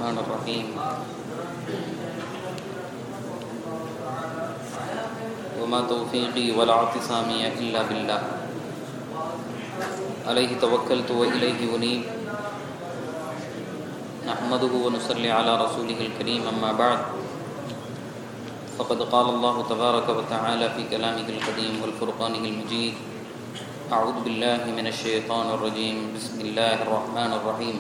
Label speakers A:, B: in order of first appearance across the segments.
A: الرحمن الرحيم وما توفيقي ولا اعتصامي إلا بالله عليه توكلت وإليه أنيب نحمده ونصلي على رسوله الكريم أما بعد فقد قال الله تبارك وتعالى في كلامه القديم والفرقانه المجيد أعوذ بالله من الشيطان الرجيم بسم الله الرحمن الرحيم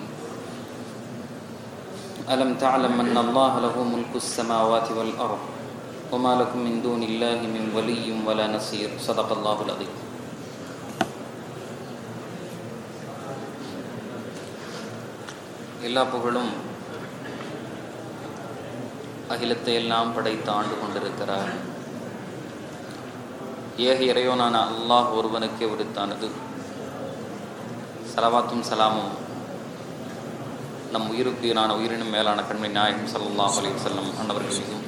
A: ألم تعلم أن الله له ملك السماوات والأرض وما لكم من دون الله من ولي ولا نصير صدق الله العظيم எல்லா புகழும் அகிலத்தை எல்லாம் படைத்து ஆண்டு கொண்டிருக்கிறார் ஏக இறைவனான அல்லாஹ் ஒருவனுக்கே உரித்தானது சலவாத்தும் சலாமும் நம் உயிருக்கு நான் உயிரினும் மேலான கண்மை நாயகம் சல்லாஹ் அலி செல்லம் அன்னவர்களையும்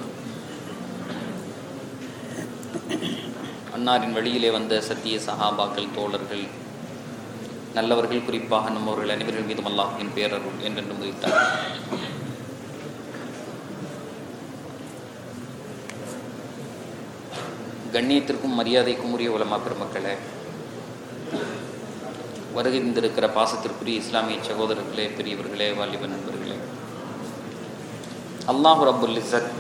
A: அன்னாரின் வழியிலே வந்த சத்திய சஹாபாக்கள் தோழர்கள் நல்லவர்கள் குறிப்பாக நம்மவர்கள் அனைவர்கள் மீதும் அல்லாஹின் பேரருள் என்றென்று முடித்தார் கண்ணியத்திற்கும் மரியாதைக்கும் உரிய உலமா பெருமக்களே வருகின்றிருக்கிற பாசத்திற்குரிய இஸ்லாமிய சகோதரர்களே பெரியவர்களே வாலிப நண்பர்களே அல்லாஹு ரபுல் இசத்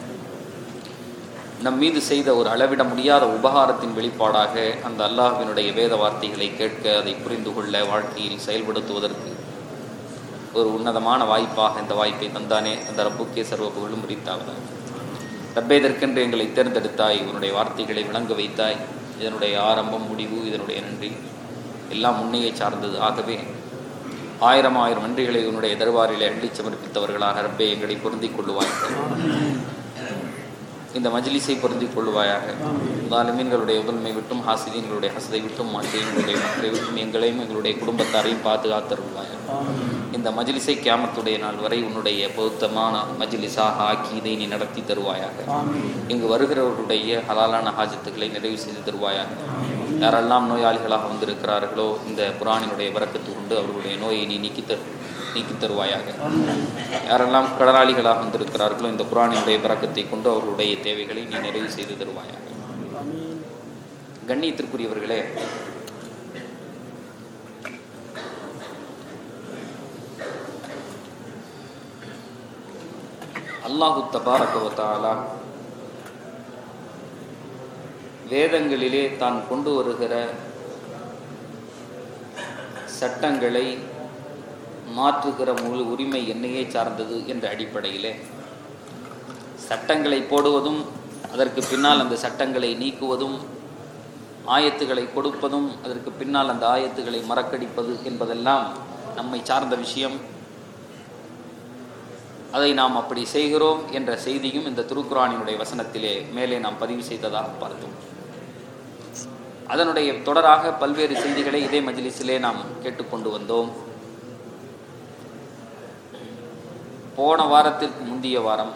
A: நம் மீது செய்த ஒரு அளவிட முடியாத உபகாரத்தின் வெளிப்பாடாக அந்த அல்லாஹுவினுடைய வேத வார்த்தைகளை கேட்க அதை புரிந்து கொள்ள வாழ்க்கையில் செயல்படுத்துவதற்கு ஒரு உன்னதமான வாய்ப்பாக இந்த வாய்ப்பை தந்தானே அந்த ரப்புக்கே சர்வ புகழும் உரித்தாவது ரப்பே இதற்கென்று எங்களை தேர்ந்தெடுத்தாய் உன்னுடைய வார்த்தைகளை விளங்க வைத்தாய் இதனுடைய ஆரம்பம் முடிவு இதனுடைய நன்றி எல்லாம் முன்னையே சார்ந்தது ஆகவே ஆயிரம் ஆயிரம் நன்றிகளை உன்னுடைய தருவாரிலே அள்ளி சமர்ப்பித்தவர்களாக ரப்பே எங்களை பொருந்திக் கொள்ளுவாய் இந்த மஜ்லிஸை பொருந்திக் கொள்வாயாக தாலிமீன்களுடைய உதன்மை விட்டும் ஹாசிதீன்களுடைய ஹசதை விட்டும் மாற்றியங்களுடைய மக்களை விட்டும் எங்களையும் எங்களுடைய குடும்பத்தாரையும் பாதுகாத்தருள்வாயாக இந்த மஜ்லிஸை கியாமத்துடைய நாள் வரை உன்னுடைய பொருத்தமான மஜ்லிஸாக ஆக்கி இதை நீ நடத்தி தருவாயாக இங்கு வருகிறவர்களுடைய ஹலாலான ஹாஜத்துக்களை நிறைவு செய்து தருவாயாக யாரெல்லாம் நோயாளிகளாக வந்திருக்கிறார்களோ இந்த புராணினுடைய வரக்கத்து கொண்டு அவர்களுடைய நோயை நீ நீக்கி தரு நீக்கி தருவாயாக யாரெல்லாம் கடனாளிகளாக வந்திருக்கிறார்களோ இந்த புராணினுடைய பறக்கத்தை கொண்டு அவர்களுடைய தேவைகளை நீ நிறைவு செய்து தருவாயாக கண்ணியத்திற்குரியவர்களே அல்லாஹு தபாரகவத்தாலா வேதங்களிலே தான் கொண்டு வருகிற சட்டங்களை மாற்றுகிற முழு உரிமை என்னையே சார்ந்தது என்ற அடிப்படையிலே சட்டங்களை போடுவதும் அதற்கு பின்னால் அந்த சட்டங்களை நீக்குவதும் ஆயத்துகளை கொடுப்பதும் அதற்கு பின்னால் அந்த ஆயத்துகளை மறக்கடிப்பது என்பதெல்லாம் நம்மை சார்ந்த விஷயம் அதை நாம் அப்படி செய்கிறோம் என்ற செய்தியும் இந்த திருக்குறானினுடைய வசனத்திலே மேலே நாம் பதிவு செய்ததாக பார்த்தோம் அதனுடைய தொடராக பல்வேறு செய்திகளை இதே மஜ்லிஸிலே நாம் கேட்டுக்கொண்டு வந்தோம் போன வாரத்திற்கு முந்தைய வாரம்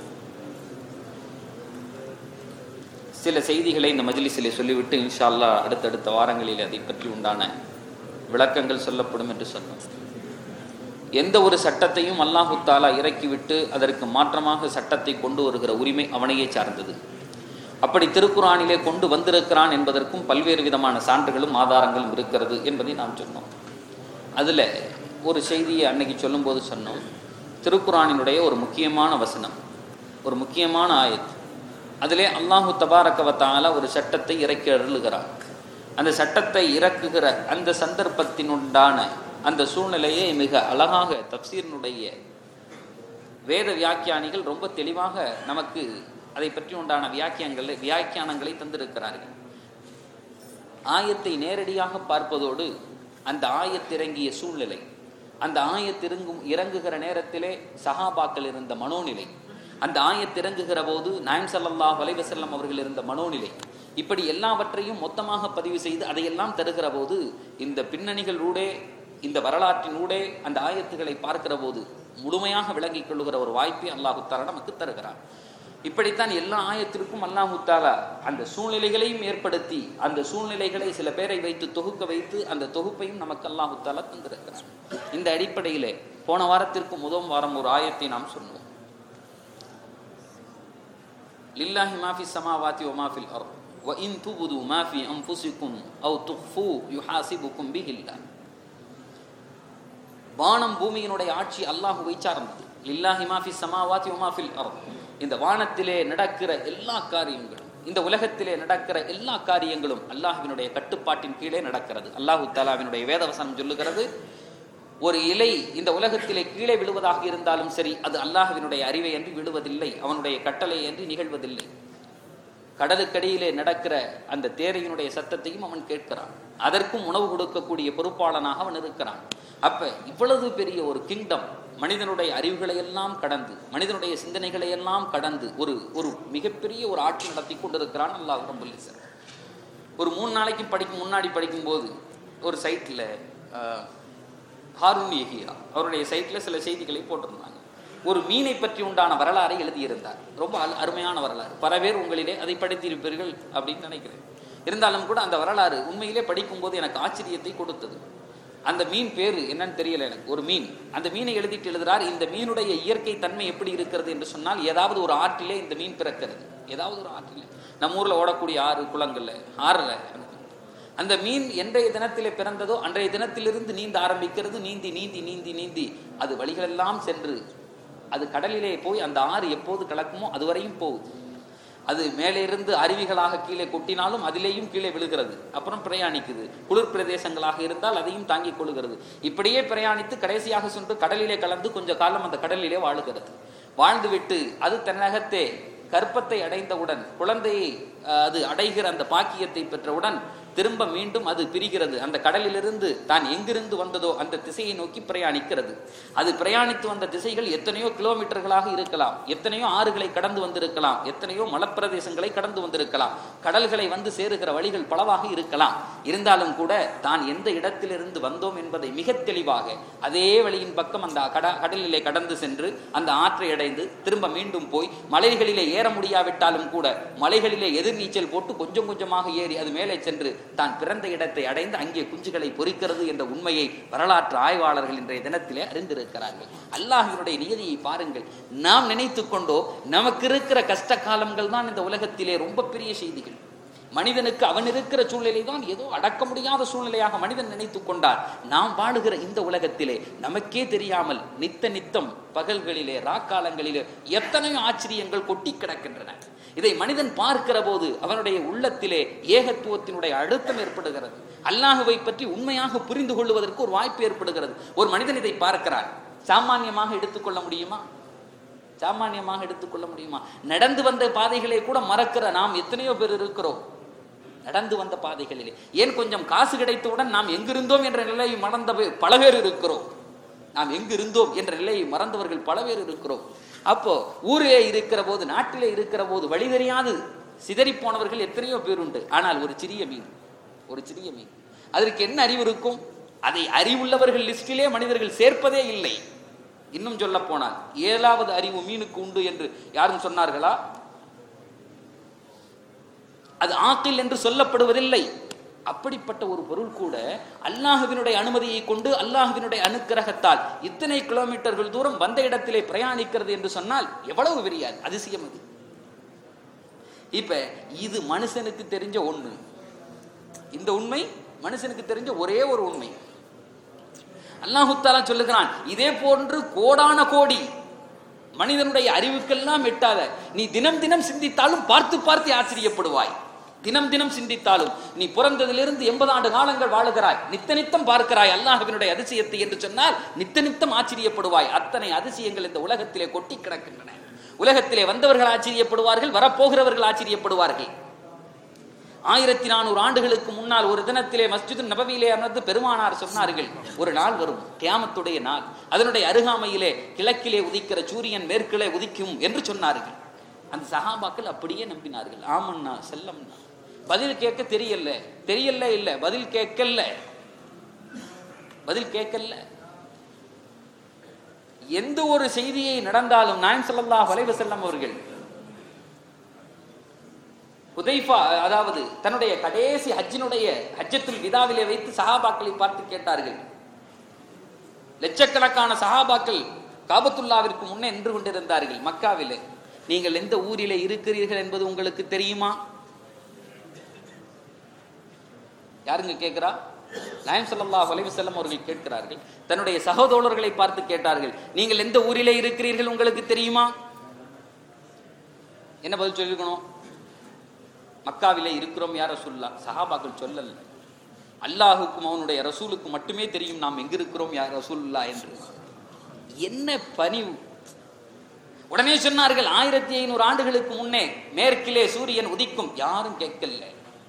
A: சில செய்திகளை இந்த மஜ்லிஸிலே சொல்லிவிட்டு இன்ஷா அல்லா அடுத்தடுத்த வாரங்களில் அதை பற்றி உண்டான விளக்கங்கள் சொல்லப்படும் என்று சொன்னோம் எந்த ஒரு சட்டத்தையும் அல்லாஹு தாலா இறக்கிவிட்டு அதற்கு மாற்றமாக சட்டத்தை கொண்டு வருகிற உரிமை அவனையே சார்ந்தது அப்படி திருக்குறானிலே கொண்டு வந்திருக்கிறான் என்பதற்கும் பல்வேறு விதமான சான்றுகளும் ஆதாரங்களும் இருக்கிறது என்பதை நாம் சொன்னோம் அதில் ஒரு செய்தியை அன்னைக்கு சொல்லும்போது சொன்னோம் திருக்குறானினுடைய ஒரு முக்கியமான வசனம் ஒரு முக்கியமான ஆயத் அதிலே அல்லாஹு தபாரக்கவத்தால ஒரு சட்டத்தை இறக்கி அருளுகிறார் அந்த சட்டத்தை இறக்குகிற அந்த சந்தர்ப்பத்தினுண்டான அந்த சூழ்நிலையை மிக அழகாக தப்சீரனுடைய வேத வியாக்கியானிகள் ரொம்ப தெளிவாக நமக்கு அதை பற்றி உண்டான வியாக்கியங்களை வியாக்கியானங்களை தந்திருக்கிறார்கள் ஆயத்தை நேரடியாக பார்ப்பதோடு அந்த ஆயத்திறங்கிய சூழ்நிலை அந்த ஆயத்திறங்கும் இறங்குகிற நேரத்திலே சஹாபாக்கள் இருந்த மனோநிலை அந்த ஆயத்திறங்குகிற போது நாயம் சல்லாஹ் வலைவசல்லம் அவர்கள் இருந்த மனோநிலை இப்படி எல்லாவற்றையும் மொத்தமாக பதிவு செய்து அதையெல்லாம் தருகிற போது இந்த பின்னணிகளூடே இந்த வரலாற்றினூடே அந்த ஆயத்துகளை பார்க்கிற போது முழுமையாக விளங்கிக் கொள்ளுகிற ஒரு வாய்ப்பை அல்லாஹு தாலா நமக்கு தருகிறார் இப்படித்தான் எல்லா ஆயத்திற்கும் அல்லாஹு தாலா அந்த சூழ்நிலைகளையும் ஏற்படுத்தி அந்த சூழ்நிலைகளை சில பேரை வைத்து தொகுக்க வைத்து அந்த தொகுப்பையும் நமக்கு அல்லாஹு தாலா தந்திருக்கிறார் இந்த அடிப்படையிலே போன வாரத்திற்கு முதல் வாரம் ஒரு ஆயத்தை நாம் சொன்னோம் லில்லாஹி மாஃபி சமாவாத்தி ஒமாஃபில் அர் وإن تبدوا ما في أنفسكم أو تخفوه يحاسبكم به الله வானம் பூமியினுடைய ஆட்சி அல்லாஹுவை சார்ந்தது லில்லாஹி மாஃபி சமாவாத்தி ஒமாஃபில் அர் இந்த வானத்திலே நடக்கிற எல்லா காரியங்களும் இந்த உலகத்திலே நடக்கிற எல்லா காரியங்களும் அல்லாஹ்வினுடைய கட்டுப்பாட்டின் கீழே நடக்கிறது அல்லாஹு தாலாவினுடைய வேதவசனம் சொல்லுகிறது ஒரு இலை இந்த உலகத்திலே கீழே விழுவதாக இருந்தாலும் சரி அது அல்லாஹ்வினுடைய அறிவை அன்றி விழுவதில்லை அவனுடைய கட்டளை அன்றி நிகழ்வதில்லை கடலுக்கடியிலே நடக்கிற அந்த தேரையினுடைய சத்தத்தையும் அவன் கேட்கிறான் அதற்கும் உணவு கொடுக்கக்கூடிய பொறுப்பாளனாக அவன் இருக்கிறான் அப்ப இவ்வளவு பெரிய ஒரு கிங்டம் மனிதனுடைய அறிவுகளை எல்லாம் கடந்து மனிதனுடைய சிந்தனைகளை எல்லாம் கடந்து ஒரு ஒரு மிகப்பெரிய ஒரு ஆட்சி நடத்தி கொண்டிருக்கிறான் அல்லாஹ் ரபுல்லிசர் ஒரு மூணு நாளைக்கு படிக்கும் முன்னாடி படிக்கும்போது ஒரு சைட்டில் ஹாரூன் எஹியா அவருடைய சைட்டில் சில செய்திகளை போட்டிருந்தாங்க ஒரு மீனை பற்றி உண்டான வரலாறை எழுதியிருந்தார் ரொம்ப அல்- அருமையான வரலாறு பல பேர் உங்களிலே அதை படித்திருப்பீர்கள் அப்படின்னு நினைக்கிறேன் இருந்தாலும் கூட அந்த வரலாறு உண்மையிலே படிக்கும்போது எனக்கு ஆச்சரியத்தை கொடுத்தது அந்த மீன் பேரு என்னன்னு தெரியல எனக்கு ஒரு மீன் அந்த மீனை எழுதிட்டு எழுதுறார் இந்த மீனுடைய இயற்கை தன்மை எப்படி இருக்கிறது என்று சொன்னால் ஏதாவது ஒரு ஆற்றிலே இந்த மீன் பிறக்கிறது ஏதாவது ஒரு ஆற்றிலே நம்ம ஊர்ல ஓடக்கூடிய ஆறு குளங்கள்ல ஆறுல அந்த மீன் என்றைய தினத்திலே பிறந்ததோ அன்றைய தினத்திலிருந்து நீந்த ஆரம்பிக்கிறது நீந்தி நீந்தி நீந்தி நீந்தி அது வழிகளெல்லாம் சென்று அது கடலிலே போய் அந்த ஆறு எப்போது கலக்குமோ அதுவரையும் போகுது அது மேலே இருந்து அருவிகளாக கீழே கொட்டினாலும் அதிலேயும் கீழே விழுகிறது அப்புறம் பிரயாணிக்குது குளிர் பிரதேசங்களாக இருந்தால் அதையும் தாங்கிக் கொள்கிறது இப்படியே பிரயாணித்து கடைசியாக சென்று கடலிலே கலந்து கொஞ்ச காலம் அந்த கடலிலே வாழுகிறது வாழ்ந்துவிட்டு அது தன்னகத்தே கற்பத்தை அடைந்தவுடன் குழந்தையை அஹ், அது அடைகிற அந்த பாக்கியத்தை பெற்றவுடன் திரும்ப மீண்டும் அது பிரிகிறது அந்த கடலிலிருந்து தான் எங்கிருந்து வந்ததோ அந்த திசையை நோக்கி பிரயாணிக்கிறது அது பிரயாணித்து வந்த திசைகள் எத்தனையோ கிலோமீட்டர்களாக இருக்கலாம் எத்தனையோ ஆறுகளை கடந்து வந்திருக்கலாம் எத்தனையோ மலப்பிரதேசங்களை கடந்து வந்திருக்கலாம் கடல்களை வந்து சேருகிற வழிகள் பலவாக இருக்கலாம் இருந்தாலும் கூட தான் எந்த இடத்திலிருந்து வந்தோம் என்பதை மிக தெளிவாக அதே வழியின் பக்கம் அந்த கட கடலிலே கடந்து சென்று அந்த ஆற்றை அடைந்து திரும்ப மீண்டும் போய் மலைகளிலே ஏற முடியாவிட்டாலும் கூட மலைகளிலே எதிர்நீச்சல் போட்டு கொஞ்சம் கொஞ்சமாக ஏறி அது மேலே சென்று தான் பிறந்த இடத்தை அடைந்து அங்கே குஞ்சுகளை பொறிக்கிறது என்ற உண்மையை வரலாற்று ஆய்வாளர்கள் இன்றைய தினத்திலே அறிந்திருக்கிறார்கள் அல்லாஹினுடைய நியதியை பாருங்கள் நாம் நினைத்துக் கொண்டோ நமக்கு இருக்கிற கஷ்ட காலங்கள் தான் இந்த உலகத்திலே ரொம்ப பெரிய செய்திகள் மனிதனுக்கு அவன் இருக்கிற சூழ்நிலை தான் ஏதோ அடக்க முடியாத சூழ்நிலையாக மனிதன் நினைத்துக் கொண்டார் நாம் வாழுகிற இந்த உலகத்திலே நமக்கே தெரியாமல் நித்த நித்தம் பகல்களிலே ராக்காலங்களிலே எத்தனையோ ஆச்சரியங்கள் கொட்டி கிடக்கின்றன இதை மனிதன் பார்க்கிற போது அவனுடைய உள்ளத்திலே ஏகத்துவத்தினுடைய அழுத்தம் ஏற்படுகிறது அல்லாஹுவை பற்றி உண்மையாக புரிந்து கொள்வதற்கு ஒரு வாய்ப்பு ஏற்படுகிறது ஒரு மனிதன் இதை பார்க்கிறார் சாமானியமாக எடுத்துக்கொள்ள முடியுமா சாமானியமாக எடுத்துக்கொள்ள முடியுமா நடந்து வந்த பாதைகளை கூட மறக்கிற நாம் எத்தனையோ பேர் இருக்கிறோம் நடந்து வந்த பாதைகளிலே ஏன் கொஞ்சம் காசு கிடைத்தவுடன் நாம் எங்கிருந்தோம் என்ற நிலையை மறந்த பே- பல பேர் இருக்கிறோம் நாம் எங்கிருந்தோம் என்ற நிலையை மறந்தவர்கள் பல பேர் இருக்கிறோம் அப்போ ஊரிலே இருக்கிற போது நாட்டிலே இருக்கிற போது வழி தெரியாது சிதறி போனவர்கள் எத்தனையோ பேர் உண்டு ஆனால் ஒரு சிறிய மீன் ஒரு சிறிய மீன் அதற்கு என்ன அறிவு இருக்கும் அதை அறிவுள்ளவர்கள் லிஸ்டிலே மனிதர்கள் சேர்ப்பதே இல்லை இன்னும் சொல்ல போனால் ஏழாவது அறிவு மீனுக்கு உண்டு என்று யாரும் சொன்னார்களா அது ஆக்கில் என்று சொல்லப்படுவதில்லை அப்படிப்பட்ட ஒரு பொருள் கூட அல்லாஹுவினுடைய அனுமதியை கொண்டு அல்லாஹுவினுடைய அனுக்கிரகத்தால் இத்தனை கிலோமீட்டர்கள் தூரம் வந்த இடத்திலே பிரயாணிக்கிறது என்று சொன்னால் எவ்வளவு பெரிய அதிசயம் அது இப்ப இது மனுஷனுக்கு தெரிஞ்ச ஒண்ணு இந்த உண்மை மனுஷனுக்கு தெரிஞ்ச ஒரே ஒரு உண்மை அல்லாஹுத்தாலா சொல்லுகிறான் இதே போன்று கோடான கோடி மனிதனுடைய அறிவுக்கெல்லாம் எட்டாத நீ தினம் தினம் சிந்தித்தாலும் பார்த்து பார்த்து ஆச்சரியப்படுவாய் தினம் தினம் சிந்தித்தாலும் நீ பிறந்ததிலிருந்து எண்பது ஆண்டு காலங்கள் வாழுகிறாய் நித்த நித்தம் பார்க்கிறாய் அல்லாஹ்வினுடைய அதிசயத்தை என்று சொன்னால் நித்த நித்தம் ஆச்சரியப்படுவாய் அத்தனை அதிசயங்கள் இந்த உலகத்திலே கொட்டி கிடக்கின்றன உலகத்திலே வந்தவர்கள் ஆச்சரியப்படுவார்கள் வரப்போகிறவர்கள் ஆச்சரியப்படுவார்கள் ஆயிரத்தி நானூறு ஆண்டுகளுக்கு முன்னால் ஒரு தினத்திலே மஸ்ஜிது நபவியிலே அமர்ந்து பெருமானார் சொன்னார்கள் ஒரு நாள் வரும் கியாமத்துடைய நாள் அதனுடைய அருகாமையிலே கிழக்கிலே உதிக்கிற சூரியன் மேற்கிலே உதிக்கும் என்று சொன்னார்கள் அந்த சஹாபாக்கள் அப்படியே நம்பினார்கள் ஆமண்ணா செல்லம்னா பதில் கேட்க தெரியல தெரியல இல்ல பதில் கேட்கல பதில் கேட்கல எந்த ஒரு செய்தியை நடந்தாலும் நாயம் ஸல்லல்லாஹு அலைஹி வஸல்லம் அவர்கள் ஹுதைஃபா அதாவது தன்னுடைய கடைசி ஹஜ்ஜினுடைய ஹஜ்ஜத்துல் விதாவிலே வைத்து சஹாபாக்களை பார்த்து கேட்டார்கள் லட்சக்கணக்கான சஹாபாக்கள் காபத்துல்லாவிற்கு முன்னே நின்று கொண்டிருந்தார்கள் மக்காவிலே நீங்கள் எந்த ஊரிலே இருக்கிறீர்கள் என்பது உங்களுக்கு தெரியுமா யாருங்க கேட்கிறா நாயம் ஸல்லல்லாஹு அலைஹி வஸல்லம் அவர்கள் கேட்கிறார்கள் தன்னுடைய சகோதரர்களை பார்த்து கேட்டார்கள் நீங்கள் எந்த ஊரிலே இருக்கிறீர்கள் உங்களுக்கு தெரியுமா என்ன பதில் சொல்லிருக்கணும் மக்காவிலே இருக்கிறோம் யார சொல்லா சஹாபாக்கள் சொல்லல அல்லாஹுக்கும் அவனுடைய ரசூலுக்கும் மட்டுமே தெரியும் நாம் எங்க இருக்கிறோம் யார் ரசூலுல்லா என்று என்ன பணிவு உடனே சொன்னார்கள் ஆயிரத்தி ஐநூறு ஆண்டுகளுக்கு முன்னே மேற்கிலே சூரியன் உதிக்கும் யாரும் கேட்கல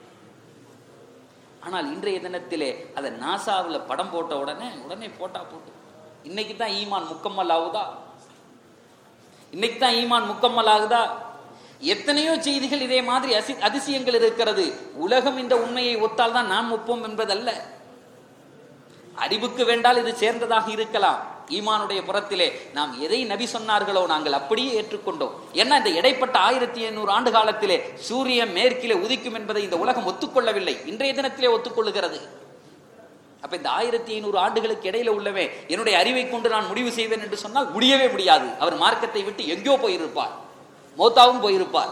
A: ஆனால் இன்றைய தினத்திலே அதை நாசாவில் படம் போட்ட உடனே உடனே போட்டா போட்டு இன்னைக்கு தான் ஈமான் முக்கம்மல் ஆகுதா இன்னைக்கு தான் ஈமான் முக்கம்மல் ஆகுதா எத்தனையோ செய்திகள் இதே மாதிரி அசி அதிசயங்கள் இருக்கிறது உலகம் இந்த உண்மையை ஒத்தால் தான் நாம் ஒப்போம் என்பதல்ல அறிவுக்கு வேண்டால் இது சேர்ந்ததாக இருக்கலாம் ஈமானுடைய புறத்திலே நாம் எதை நபி சொன்னார்களோ நாங்கள் அப்படியே ஏற்றுக்கொண்டோம் ஏன்னா இந்த இடைப்பட்ட ஆயிரத்தி எண்ணூறு ஆண்டு காலத்திலே சூரியன் மேற்கிலே உதிக்கும் என்பதை இந்த உலகம் ஒத்துக்கொள்ளவில்லை இன்றைய தினத்திலே ஒத்துக்கொள்ளுகிறது அப்ப இந்த ஆயிரத்தி ஐநூறு ஆண்டுகளுக்கு இடையில உள்ளவே என்னுடைய அறிவை கொண்டு நான் முடிவு செய்வேன் என்று சொன்னால் முடியவே முடியாது அவர் மார்க்கத்தை விட்டு எங்கேயோ போயிருப்பார் மௌத்தாவும் போயிருப்பார்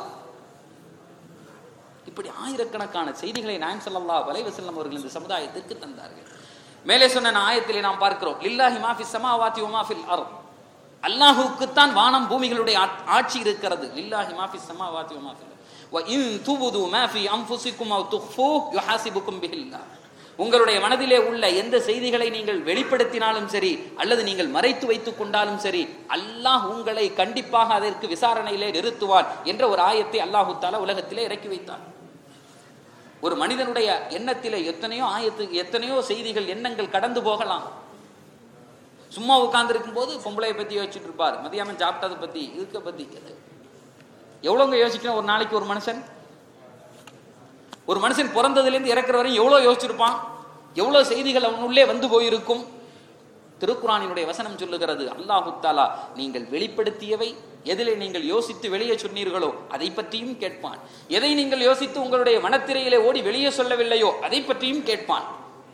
A: இப்படி ஆயிரக்கணக்கான செய்திகளை நாயம் ஸல்லல்லாஹு அலைஹி வஸல்லம் அவர்கள் இந்த சமுதாயத்திற்கு தந்தார்கள் மேலே சொன்ன ஆயத்திலே நாம் பார்க்கிறோம் லில்லாஹி மாஃபி சமாவாத்தி வ மாஃபில் அர்த் அல்லாஹ்வுக்குத்தான் வானம் பூமிகளுடைய ஆட்- ஆட்சி இருக்கிறது லில்லாஹி மாஃபி சமாவாத்தி வ மாஃபில் வ இன் துபுது மா ஃபி அன்ஃபுசிக்கும் அவ் துஃபூஹ் யுஹாசிபுக்கும் பிஹில்லாஹ் உங்களுடைய மனதிலே உள்ள எந்த செய்திகளை நீங்கள் வெளிப்படுத்தினாலும் சரி அல்லது நீங்கள் மறைத்து வைத்துக் கொண்டாலும் சரி அல்லாஹ் உங்களை கண்டிப்பாக அதற்கு விசாரணையிலே நிறுத்துவான் என்ற ஒரு ஆயத்தை அல்லாஹு தாலா உலகத்திலே இறக்கி வைத்தான் ஒரு மனிதனுடைய எண்ணத்திலே எத்தனையோ ஆயத்து எத்தனையோ செய்திகள் எண்ணங்கள் கடந்து போகலாம் சும்மா உட்கார்ந்து போது பொம்பளையை பத்தி யோசிச்சுட்டு இருப்பார் மதியானம் சாப்பிட்டதை பத்தி இதுக்க பத்தி எவ்வளவுங்க யோசிக்கணும் ஒரு நாளைக்கு ஒரு மனுஷன் ஒரு மனுஷன் பிறந்ததுலேருந்து இறக்குற வரையும் எவ்வளவு யோசிச்சிருப்பான் எவ்வளவு செய்திகள் அவன் உள்ளே வந்து போயிருக்கும் திருக்குறானினுடைய வசனம் சொல்லுகிறது அல்லாஹு தாலா நீங்கள் வெளிப்படுத்தியவை எதிலே நீங்கள் யோசித்து வெளியே சொன்னீர்களோ அதை பற்றியும் கேட்பான் எதை நீங்கள் யோசித்து உங்களுடைய மனத்திரையிலே ஓடி வெளியே சொல்லவில்லையோ அதை பற்றியும் கேட்பான்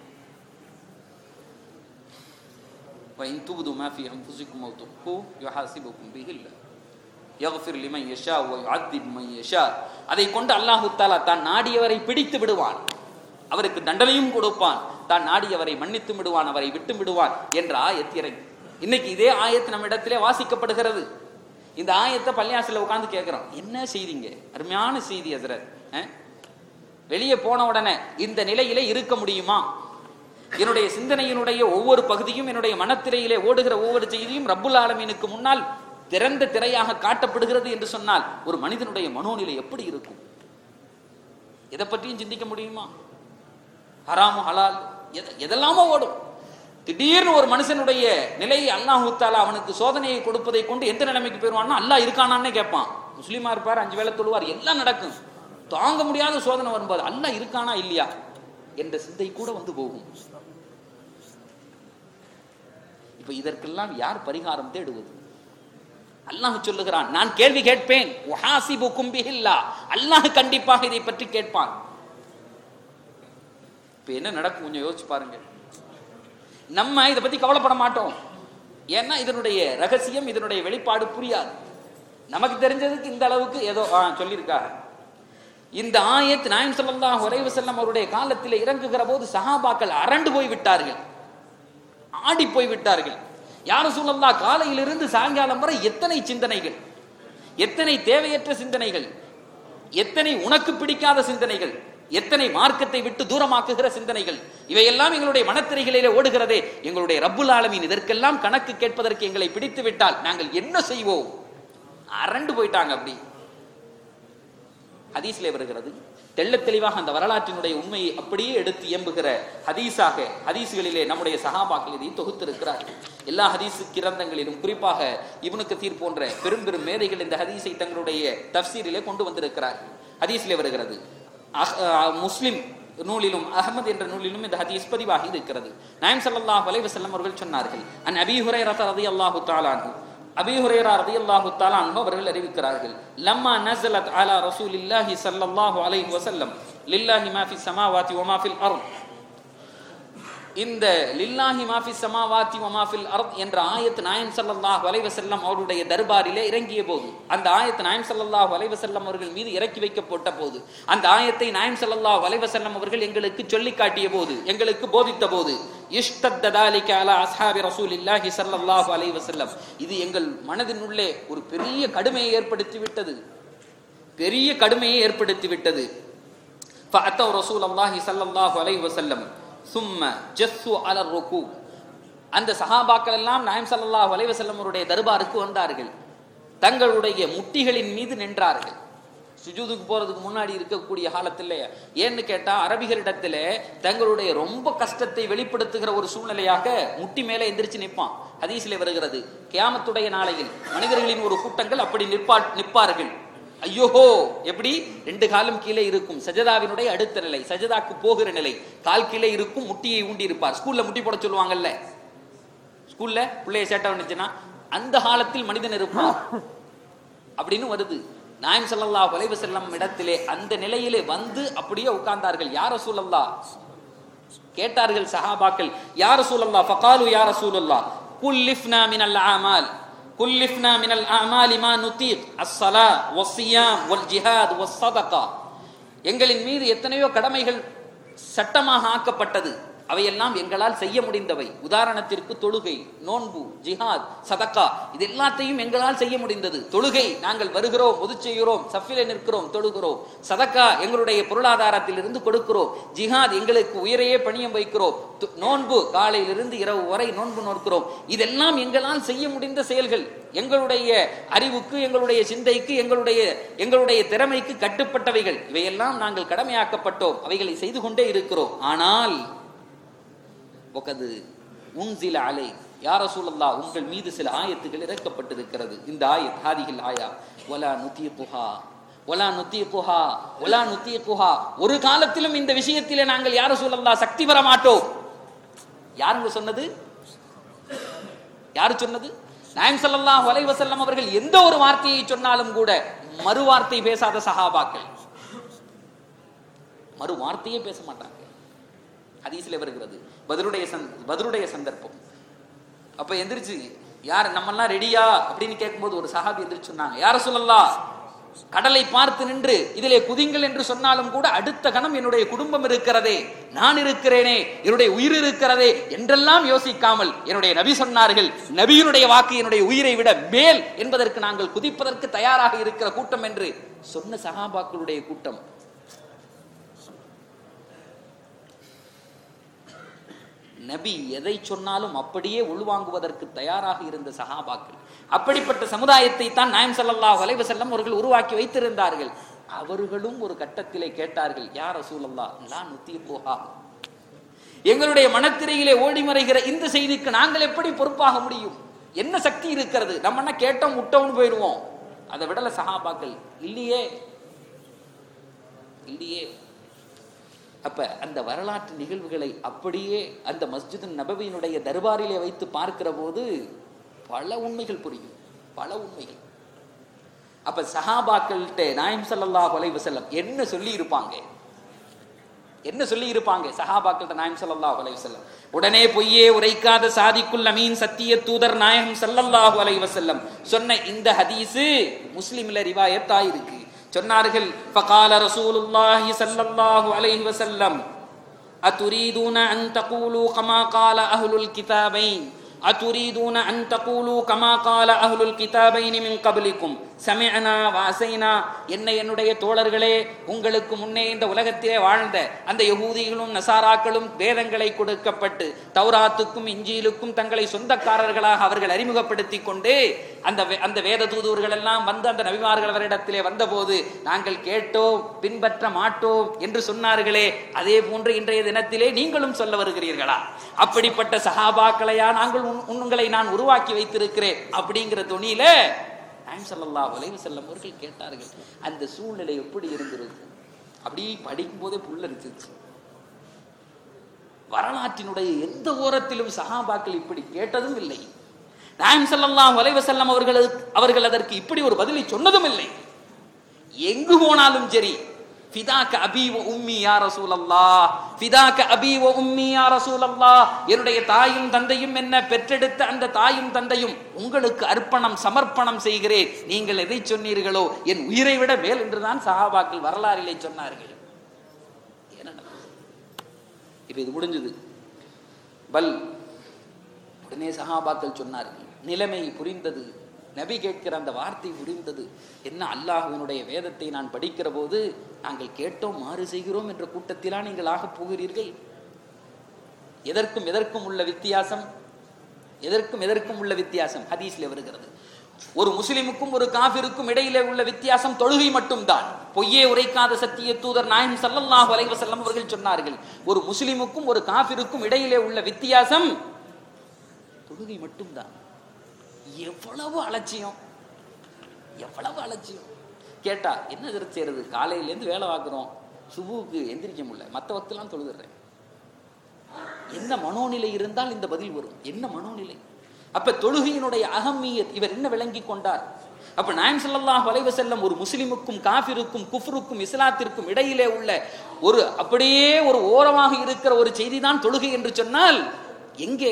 A: وإن تبدوا ما في أنفسكم أو تخفوه يحاسبكم به الله يغفر لمن يشاء ويعذب من يشاء அதை கொண்டு அல்லாஹு தாலா தான் நாடியவரை பிடித்து விடுவான் அவருக்கு தண்டனையும் கொடுப்பான் தான் நாடியவரை மன்னித்து விடுவான் அவரை விட்டு விடுவான் என்ற ஆயத் இறங்கி இன்னைக்கு இதே ஆயத்து நம்ம இடத்திலே வாசிக்கப்படுகிறது இந்த ஆயத்தை பள்ளியாசில உட்கார்ந்து கேட்கிறோம் என்ன செய்திங்க அருமையான செய்தி ஹசரத் அஹ்? வெளியே போன உடனே இந்த நிலையிலே இருக்க முடியுமா என்னுடைய சிந்தனையினுடைய ஒவ்வொரு பகுதியும் என்னுடைய மனத்திரையிலே ஓடுகிற ஒவ்வொரு செய்தியும் ரப்புல் ஆலமீனுக்கு முன்னால் திறந்த திரையாக காட்டப்படுகிறது என்று சொன்னால் ஒரு மனிதனுடைய மனோநிலை எப்படி இருக்கும் எதை பற்றியும் சிந்திக்க முடியுமா ஹராமு ஹலால் எத- எதெல்லாமோ ஓடும் திடீர்னு ஒரு மனுஷனுடைய நிலையை அல்லாஹ் தாலா அவனுக்கு சோதனையை கொடுப்பதை கொண்டு எந்த நிலைமைக்கு போயிருவான்னா அல்லாஹ் இருக்கானான்னே கேட்பான் முஸ்லீமா இருப்பார் அஞ்சு வேளை தொழுவார் எல்லாம் நடக்கும் தாங்க முடியாத சோதனை வரும்போது அல்லாஹ் இருக்கானா இல்லையா என்ற சிந்தை கூட வந்து போகும் இப்ப இதற்கெல்லாம் யார் பரிகாரம் தேடுவது அல்லாஹ் சொல்லுகிறான் நான் கேள்வி கேட்பேன் உஹாசிபுக்கும் பிஹில்லா அல்லாஹ் கண்டிப்பாக இதை பற்றி கேட்பான் இப்ப என்ன நடக்கும் கொஞ்சம் யோசிச்சு பாருங்க நம்ம இதை பத்தி கவலைப்பட மாட்டோம் ஏன்னா இதனுடைய ரகசியம் இதனுடைய வெளிப்பாடு புரியாது நமக்கு தெரிஞ்சதுக்கு இந்த அளவுக்கு ஏதோ ஆ, சொல்லியிருக்கா இந்த ஆயத் நாயம் ஸல்லல்லாஹு அலைஹி வஸல்லம் அவருடைய காலத்தில் இறங்குகிற போது சஹாபாக்கள் அரண்டு போய் விட்டார்கள் ஆடி போய் விட்டார்கள் யாரும் சொல்லல்லா காலையிலிருந்து சாயங்காலம் வரை எத்தனை சிந்தனைகள் எத்தனை தேவையற்ற சிந்தனைகள் எத்தனை உனக்கு பிடிக்காத சிந்தனைகள் எத்தனை மார்க்கத்தை விட்டு தூரமாக்குகிற சிந்தனைகள் இவையெல்லாம் எங்களுடைய மனத்திரைகளிலே ஓடுகிறதே எங்களுடைய ரப்புல் ஆலமீன் இதற்கெல்லாம் கணக்கு கேட்பதற்கு எங்களை பிடித்து விட்டால் நாங்கள் என்ன செய்வோம் அரண்டு போயிட்டாங்க அப்படி ஹதீஸ்ல வருகிறது தெள்ளத் தெளிவாக அந்த வரலாற்றினுடைய உண்மையை அப்படியே எடுத்து இயம்புகிற ஹதீஸாக ஹதீஸ்களிலே நம்முடைய சஹாபாக்கள் இதை தொகுத்திருக்கிறார்கள் எல்லா ஹதீஸ் கிரந்தங்களிலும் குறிப்பாக இப்னு கத்தீர் போன்ற பெரும் பெரும் மேதைகள் இந்த ஹதீஸை தங்களுடைய தஃசீரிலே கொண்டு வந்திருக்கிறார்கள் ஹதீஸ்ல வருகிறது அஹ், அஹ், முஸ்லிம் நூலிலும் அஹமது என்ற நூலிலும் இந்த ஹதீஸ் பதிவாகி இருக்கிறது நாயம் ஸல்லல்லாஹு அலைஹி வஸல்லம் அவர்கள் சொன்னார்கள் அன் அபீ ஹுரைரா ரலியல்லாஹு தஆலா அன்ஹு அபி ஹுரைரா ரலியல்லாஹு தஆலா அன்ஹு அவர்கள் அறிவிக்கிறார்கள் லம்மா நஸலத் அலா ரசூலில்லாஹி ஸல்லல்லாஹு அலைஹி வஸல்லம் லில்லாஹி மா ஃபிஸ் ஸமாவாதி வ மா ஃபில் அர்த் இந்த லில்லாஹி மாஃபி சமாவாத்தி வமாஃபில் அர்த் என்ற ஆயத்து நாயம் ஸல்லல்லாஹு அலைஹி வஸல்லம் அவருடைய தர்பாரிலே இறங்கிய போது அந்த ஆயத்து நாயம் ஸல்லல்லாஹு அலைஹி வஸல்லம் அவர்கள் மீது இறக்கி வைக்கப்பட்ட போது அந்த ஆயத்தை நாயம் ஸல்லல்லாஹு அலைஹி வஸல்லம் அவர்கள் எங்களுக்கு சொல்லி காட்டிய போது எங்களுக்கு போதித்த போது இஷ்தத்த தாலிக அலா அஸ்ஹாபி ரசூலில்லாஹி ஸல்லல்லாஹு அலைஹி வஸல்லம் இது எங்கள் மனதினுள்ளே ஒரு பெரிய கடுமையை ஏற்படுத்தி விட்டது பெரிய கடுமையை ஏற்படுத்தி விட்டது فأتوا رسول الله صلى الله عليه وسلم ثم جثوا على الركوع அந்த சஹாபாக்கள் எல்லாம் நாயம் ஸல்லல்லாஹு அலைஹி வஸல்லம் அவருடைய தர்பாருக்கு வந்தார்கள் தங்களுடைய முட்டிகளின் மீது நின்றார்கள் சுஜூதுக்கு போறதுக்கு முன்னாடி இருக்கக்கூடிய காலத்துல ஏன்னு கேட்டா அரபிகளிடத்துல தங்களுடைய ரொம்ப கஷ்டத்தை வெளிப்படுத்துகிற ஒரு சூழ்நிலையாக முட்டி மேலே எந்திரிச்சு நிற்பான் ஹதீஸிலே வருகிறது கியாமத்துடைய நாளையில் மனிதர்களின் ஒரு கூட்டங்கள் அப்படி நிற்பா நிற்பார்கள் ஐயோஹோ எப்படி ரெண்டு காலும் கீழே இருக்கும் சஜதாவினுடைய அடுத்த நிலை சஜதாக்கு போகிற நிலை கால் கீழே இருக்கும் முட்டியை ஊண்டி இருப்பார் ஸ்கூல்ல முட்டி போட சொல்லுவாங்கல்ல ஸ்கூல்ல பிள்ளைய சேட்டை வந்துச்சுன்னா அந்த காலத்தில் மனிதன் இருப்பான் அப்படின்னு வருது நாயம் ஸல்லல்லாஹு அலைஹி வஸல்லம் இடத்திலே அந்த நிலையிலே வந்து அப்படியே உட்கார்ந்தார்கள் யார் ரசூலல்லாஹ் கேட்டார்கள் சஹாபாக்கள் யார் ரசூலல்லாஹ் ஃபகாலு யா ரசூலல்லாஹ் குல்லிஃப்னா மினல் ஆமால் كلفنا من الأعمال ما نطيق الصلاة والصيام والجهاد والصدقة எங்களின் மீது எத்தனையோ கடமைகள் சட்டமாக ஆக்கப்பட்டது அவையெல்லாம் எங்களால் செய்ய முடிந்தவை உதாரணத்திற்கு தொழுகை நோன்பு ஜிஹாத் சதக்கா இது எல்லாத்தையும் எங்களால் செய்ய முடிந்தது தொழுகை நாங்கள் வருகிறோம் ஒது செய்கிறோம் சஃபில நிற்கிறோம் தொழுகிறோம் சதக்கா எங்களுடைய பொருளாதாரத்தில் இருந்து கொடுக்கிறோம் ஜிஹாத் எங்களுக்கு உயிரையே பணியம் வைக்கிறோம் து- நோன்பு காலையிலிருந்து இரவு வரை நோன்பு நோக்கிறோம் இதெல்லாம் எங்களால் செய்ய முடிந்த செயல்கள் எங்களுடைய அறிவுக்கு எங்களுடைய சிந்தைக்கு எங்களுடைய எங்களுடைய திறமைக்கு கட்டுப்பட்டவைகள் இவையெல்லாம் நாங்கள் கடமையாக்கப்பட்டோம் அவைகளை செய்து கொண்டே இருக்கிறோம் ஆனால் ஒகது உன்சில அலை யார சூழல்லா உங்கள் மீது சில ஆயத்துகள் இறக்கப்பட்டிருக்கிறது இந்த ஆயத் ஹாதிகள் ஆயா ஒலா நுத்தியத்துஹா ஒலா நுத்தியத்துஹா ஒலா நுத்தியத்துஹா ஒரு காலத்திலும் இந்த விஷயத்திலே நாங்கள் யார சூழல்லா சக்தி பெற மாட்டோம் யாருங்க சொன்னது யாரு சொன்னது நாயம் ஸல்லல்லாஹு அலைஹி வஸல்லம் அவர்கள் எந்த ஒரு வார்த்தையை சொன்னாலும் கூட மறு வார்த்தை பேசாத சஹாபாக்கள் மறு வார்த்தையே பேச மாட்டாங்க ஹதீஸ்ல வருகிறது பதிலுடைய சந் பதிலுடைய சந்தர்ப்பம் அப்ப எந்திரிச்சு யார் நம்மெல்லாம் ரெடியா அப்படின்னு கேட்கும்போது ஒரு சஹாபி எந்திரிச்சு சொன்னாங்க யார சொல்லலாம் கடலை பார்த்து நின்று இதிலே குதிங்கள் என்று சொன்னாலும் கூட அடுத்த கணம் என்னுடைய குடும்பம் இருக்கிறதே நான் இருக்கிறேனே என்னுடைய உயிர் இருக்கிறதே என்றெல்லாம் யோசிக்காமல் என்னுடைய நபி சொன்னார்கள் நபியினுடைய வாக்கு என்னுடைய உயிரை விட மேல் என்பதற்கு நாங்கள் குதிப்பதற்கு தயாராக இருக்கிற கூட்டம் என்று சொன்ன சஹாபாக்களுடைய கூட்டம் நபி எதை சொன்னாலும் அப்படியே உள்வாங்குவதற்கு தயாராக இருந்த சஹாபாக்கள் அப்படிப்பட்ட சமுதாயத்தை தான் நாயம் ஸல்லல்லாஹு அலைஹி வஸல்லம் அவர்கள் உருவாக்கி வைத்திருந்தார்கள் அவர்களும் ஒரு கட்டத்திலே கேட்டார்கள் யார் ரசூலல்லா லா நுத்தியபுஹா எங்களுடைய மனத்திரையிலே ஓடி மறைகிற இந்த செய்திக்கு நாங்கள் எப்படி பொறுப்பாக முடியும் என்ன சக்தி இருக்கிறது நம்ம என்ன கேட்டோம் விட்டோம்னு போயிடுவோம் அதை விடல சஹாபாக்கள் இல்லையே இல்லையே அப்ப அந்த வரலாற்று நிகழ்வுகளை அப்படியே அந்த மஸ்ஜித் நபவியினுடைய தர்பாரிலே வைத்து பார்க்கிற போது பல உண்மைகள் புரியும் பல உண்மைகள் அப்ப சஹாபாக்கள்கிட்ட நாயம் ஸல்லல்லாஹு அலைஹி வஸல்லம் என்ன சொல்லி இருப்பாங்க என்ன சொல்லி இருப்பாங்க சஹாபாக்கள்கிட்ட நாயம் ஸல்லல்லாஹு அலைஹி வஸல்லம் உடனே பொய்யே உரைக்காத சாதிக்குல் அமீன் சத்திய தூதர் நாயகம் ஸல்லல்லாஹு அலைஹி வஸல்லம் சொன்ன இந்த ஹதீஸ் முஸ்லிம்ல ரிவாயத் ஆயிருக்கு சொன்னார்கள் ஃபகால ரசூலுல்லாஹி ஸல்லல்லாஹு அலைஹி வஸல்லம் أتريدون أن تقولوا كما قال أهل الكتابين أتريدون أن تقولوا كما قال أهل الكتابين من قبلكم சமயனா வாசைனா என்ன என்னுடைய தோழர்களே உங்களுக்கு முன்னே இந்த உலகத்திலே வாழ்ந்த அந்த யகூதிகளும் நசாராக்களும் வேதங்களை கொடுக்கப்பட்டு தௌராத்துக்கும் இஞ்சியிலுக்கும் தங்களை சொந்தக்காரர்களாக அவர்கள் அறிமுகப்படுத்தி கொண்டு அந்த வே- அந்த வேத தூதுவர்கள் எல்லாம் வந்து அந்த நபிமார்கள் அவரிடத்திலே வந்தபோது நாங்கள் கேட்டோம் பின்பற்ற மாட்டோம் என்று சொன்னார்களே அதே போன்று இன்றைய தினத்திலே நீங்களும் சொல்ல வருகிறீர்களா அப்படிப்பட்ட சஹாபாக்களையா நாங்கள் உன்- உங்களை நான் உருவாக்கி வைத்திருக்கிறேன் அப்படிங்கிற துணியில நாயம் ஸல்லல்லாஹு அலைஹி வஸல்லம் அவர்கள் கேட்டார்கள் அந்த சூழ்நிலை எப்படி இருந்திருக்கும் அப்படி படிக்கும் போதே புல்லரிச்சிருச்சு வரலாற்றினுடைய எந்த ஓரத்திலும் சஹாபாக்கள் இப்படி கேட்டதும் இல்லை நாயம் ஸல்லல்லாஹு அலைஹி வஸல்லம் அவர்கள் அவர்கள் அதற்கு இப்படி ஒரு பதிலை சொன்னதும் இல்லை எங்கு போனாலும் சரி ஃபிதாக்க அபி வ உம்மி யா ரசூலல்லாஹ் ஃபிதாக்க அபி வ உம்மி யா ரசூலல்லாஹ் என்னுடைய தாயும் தந்தையும் என்ன பெற்றெடுத்த அந்த தாயும் தந்தையும் உங்களுக்கு அர்ப்பணம் சமர்ப்பணம் செய்கிறேன் நீங்கள் எதை சொன்னீர்களோ என் உயிரை விட மேல் என்றுதான் சஹாபாக்கள் வரலாறிலே சொன்னார்கள் என்ன நடந்தது? இப்ப இது முடிஞ்சது பல் உடனே சஹாபாக்கள் சொன்னார்கள் நிலைமை புரிந்தது நபி கேட்கிற அந்த வார்த்தை புரிந்தது என்ன அல்லாஹ்வினுடைய வேதத்தை நான் படிக்கிற போது நாங்கள் கேட்டோம் மாறு செய்கிறோம் என்ற கூட்டத்திலா நீங்கள் ஆகப் போகிறீர்கள் எதற்கும் எதற்கும் உள்ள வித்தியாசம் எதற்கும் எதற்கும் உள்ள வித்தியாசம் ஹதீஸ்ல வருகிறது ஒரு முஸ்லிமுக்கும் ஒரு காபிருக்கும் இடையிலே உள்ள வித்தியாசம் தொழுகை மட்டும்தான் பொய்யே உரைக்காத சத்திய தூதர் நாயம் ஸல்லல்லாஹு அலைஹி வஸல்லம் அவர்கள் சொன்னார்கள் ஒரு முஸ்லிமுக்கும் ஒரு காபிருக்கும் இடையிலே உள்ள வித்தியாசம் தொழுகை மட்டும்தான் எவ்வளவு அலட்சியம் எவ்வளவு அலட்சியம் கேட்டா என்ன இதற்கு செய்யறது காலையிலேருந்து வேலை பார்க்குறோம் சுபுவுக்கு எந்திரிக்க முடியல மற்ற வக்தெல்லாம் தொழுதுறேன் என்ன மனோநிலை இருந்தால் இந்த பதில் வரும் என்ன மனோநிலை அப்ப தொழுகையினுடைய அகமியத் இவர் என்ன விளங்கி கொண்டார் அப்ப நாயம் ஸல்லல்லாஹு அலைஹி வஸல்லம் ஒரு முஸ்லிமுக்கும் காஃபிருக்கும் குஃப்ருக்கும் இஸ்லாத்திற்கும் இடையிலே உள்ள ஒரு அப்படியே ஒரு ஓரமாக இருக்கிற ஒரு செய்தி தான் தொழுகை என்று சொன்னால் எங்கே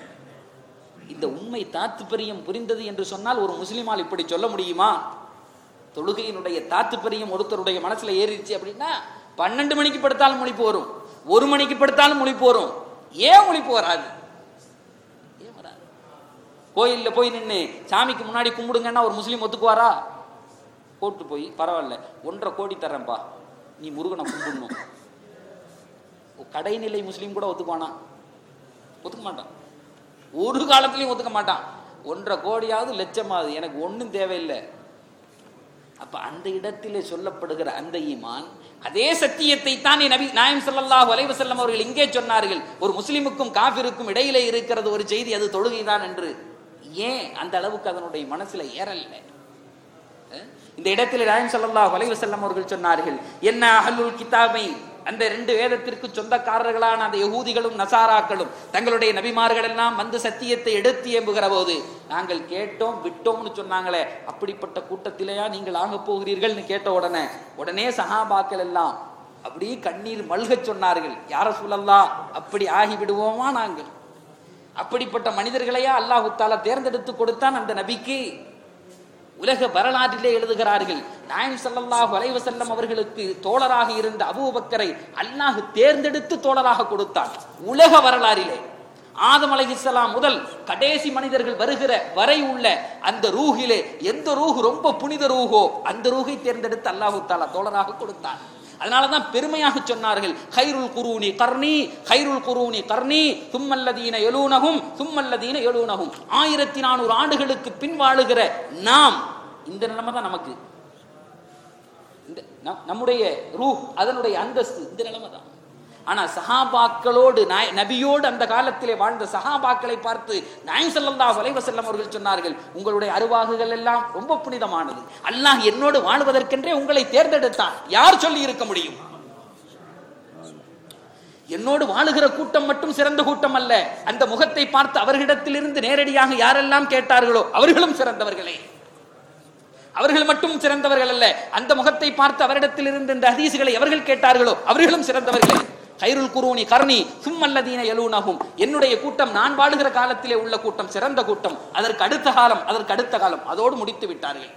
A: இந்த உண்மை தாத்துப்பரியம் புரிந்தது என்று சொன்னால் ஒரு முஸ்லிமால் இப்படி சொல்ல முடியுமா தொழுகையினுடைய தாத்துப்பரியம் ஒருத்தருடைய மனசுல ஏறிடுச்சு அப்படின்னா பன்னெண்டு மணிக்கு படுத்தாலும் முழிப்பு வரும் ஒரு மணிக்கு படுத்தாலும் முழிப்பு வரும் ஏன் முழிப்பு வராது ஏன் வராது கோயில்ல போய் நின்று சாமிக்கு முன்னாடி கும்பிடுங்கன்னா ஒரு முஸ்லீம் ஒத்துக்குவாரா போட்டு போய் பரவாயில்ல ஒன்றரை கோடி தர்றேன்ப்பா நீ முருகனை கும்பிடணும் கடைநிலை முஸ்லீம் கூட ஒத்துக்குவானா ஒத்துக்க மாட்டான் ஒரு காலத்திலையும் ஒத்துக்க மாட்டான் ஒன்றரை கோடியாவது லட்சமாவது எனக்கு ஒன்றும் தேவையில்லை அப்ப அந்த இடத்திலே சொல்லப்படுகிற அந்த ஈமான் அதே சத்தியத்தை தான் நபி நாயம் ஸல்லல்லாஹு அலைஹி வஸல்லம் அவர்கள் இங்கே சொன்னார்கள் ஒரு முஸ்லிமுக்கும் காஃபிருக்கும் இடையிலே இருக்கிறது ஒரு செய்தி அது தொழுகைதான் என்று ஏன் அந்த அளவுக்கு அதனுடைய மனசுல ஏறல அஹ்? இந்த இடத்தில் நாயம் ஸல்லல்லாஹு அலைஹி வஸல்லம் அவர்கள் சொன்னார்கள் என்ன அஹ்லுல் கிதாபை அந்த ரெண்டு வேதத்திற்கு சொந்தக்காரர்களான அந்த யகூதிகளும் நசாராக்களும் தங்களுடைய நபிமார்கள் எல்லாம் வந்து சத்தியத்தை எடுத்து ஏம்புகிற போது நாங்கள் கேட்டோம் விட்டோம்னு சொன்னாங்களே அப்படிப்பட்ட கூட்டத்திலேயா நீங்கள் ஆக போகிறீர்கள்னு கேட்ட உடனே உடனே சஹாபாக்கள் எல்லாம் அப்படியே கண்ணீர் மல்கச் சொன்னார்கள் யார சொல்லல்லா அப்படி ஆகி விடுவோமா நாங்கள் அப்படிப்பட்ட மனிதர்களையா அல்லாஹு தாலா தேர்ந்தெடுத்து கொடுத்தான் அந்த நபிக்கு உலக வரலாற்றிலே எழுதுகிறார்கள் நாயம் ஸல்லல்லாஹு அலைஹி வஸல்லம் அவர்களுக்கு தோழராக இருந்த அபூபக்கரை அல்லாஹ் தேர்ந்தெடுத்து தோழராக கொடுத்தான் உலக வரலாறிலே ஆதம் அலைஹிஸ்ஸலாம் முதல் கடைசி மனிதர்கள் வருகிற வரை உள்ள அந்த ரூஹிலே எந்த ரூஹ் ரொம்ப புனித ரூஹோ அந்த ரூஹை தேர்ந்தெடுத்து அல்லாஹு தாலா தோழராக கொடுத்தான் அதனாலதான் பெருமையாக சொன்னார்கள் ஹைருல் குரூனி கர்ணி ஹைருல் குரூனி கர்ணி தும்மல்லதீன எழுனகும் தும்மல்லதீன எழுனகும் ஆயிரத்தி நானூறு ஆண்டுகளுக்கு பின் வாழுகிற நாம் இந்த நிலைமை தான் நமக்கு இந்த நம்- நம்முடைய ரூஹ் அதனுடைய அந்தஸ்து இந்த நிலைமை தான் ஆனா சஹாபாக்களோடு நாய- நபியோடு அந்த காலத்திலே வாழ்ந்த சஹாபாக்களை பார்த்து நாயம் ஸல்லல்லாஹு அலைஹி வஸல்லம் அவர்கள் சொன்னார்கள் உங்களுடைய அருவாகுகள் எல்லாம் ரொம்ப புனிதமானது அல்லாஹ் என்னோடு வாழுவதற்கென்றே உங்களை தேர்ந்தெடுத்தான் யார் சொல்லி இருக்க முடியும் என்னோடு வாழுகிற கூட்டம் மட்டும் சிறந்த கூட்டம் அல்ல அந்த முகத்தை பார்த்து அவர்களிடத்திலிருந்து நேரடியாக யாரெல்லாம் கேட்டார்களோ அவர்களும் சிறந்தவர்களே அவர்கள் மட்டும் சிறந்தவர்கள் அல்ல அந்த முகத்தை பார்த்து அவரிடத்திலிருந்து இந்த ஹதீசுகளை எவர்கள் கேட்டார்களோ அவர்களும் சிறந்தவர்களே கைருல் குரூனி கர்ணி சும்மல்லதீன எலூனகும் என்னுடைய கூட்டம் நான் வாழுகிற காலத்திலே உள்ள கூட்டம் சிறந்த கூட்டம் அதற்கு அடுத்த காலம் அதற்கு அடுத்த காலம் அதோடு முடித்து விட்டார்கள்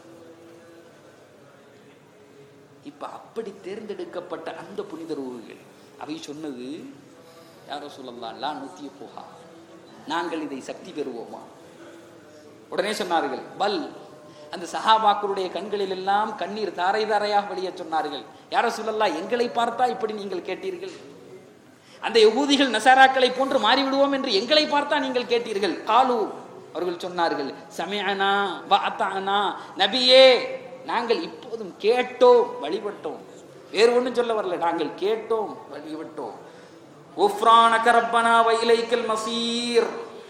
A: இப்ப அப்படி தேர்ந்தெடுக்கப்பட்ட அந்த புனித ரூகுகள் அவை சொன்னது யாரோ சொல்லலாம் லா நூத்திய போகா நாங்கள் இதை சக்தி பெறுவோமா உடனே சொன்னார்கள் பல் அந்த சஹாபாக்களுடைய கண்களில் எல்லாம் கண்ணீர் தாரை தாரையாக வெளியே சொன்னார்கள் யார சொல்லலாம் எங்களை பார்த்தா இப்படி நீங்கள் கேட்டீர்கள் அந்த யகூதிகள் நசாராக்களை போன்று மாறிவிடுவோம் என்று எங்களை பார்த்தா நீங்கள் கேட்டீர்கள் காலு அவர்கள் சொன்னார்கள் சமயனா வாத்தானா நபியே நாங்கள் இப்போதும் கேட்டோம் வழிபட்டோம் வேறு ஒண்ணும் சொல்ல வரல நாங்கள் கேட்டோம் வழிபட்டோம் உஃப்ரானக ரப்பனா வைலைக்கல் மசீர்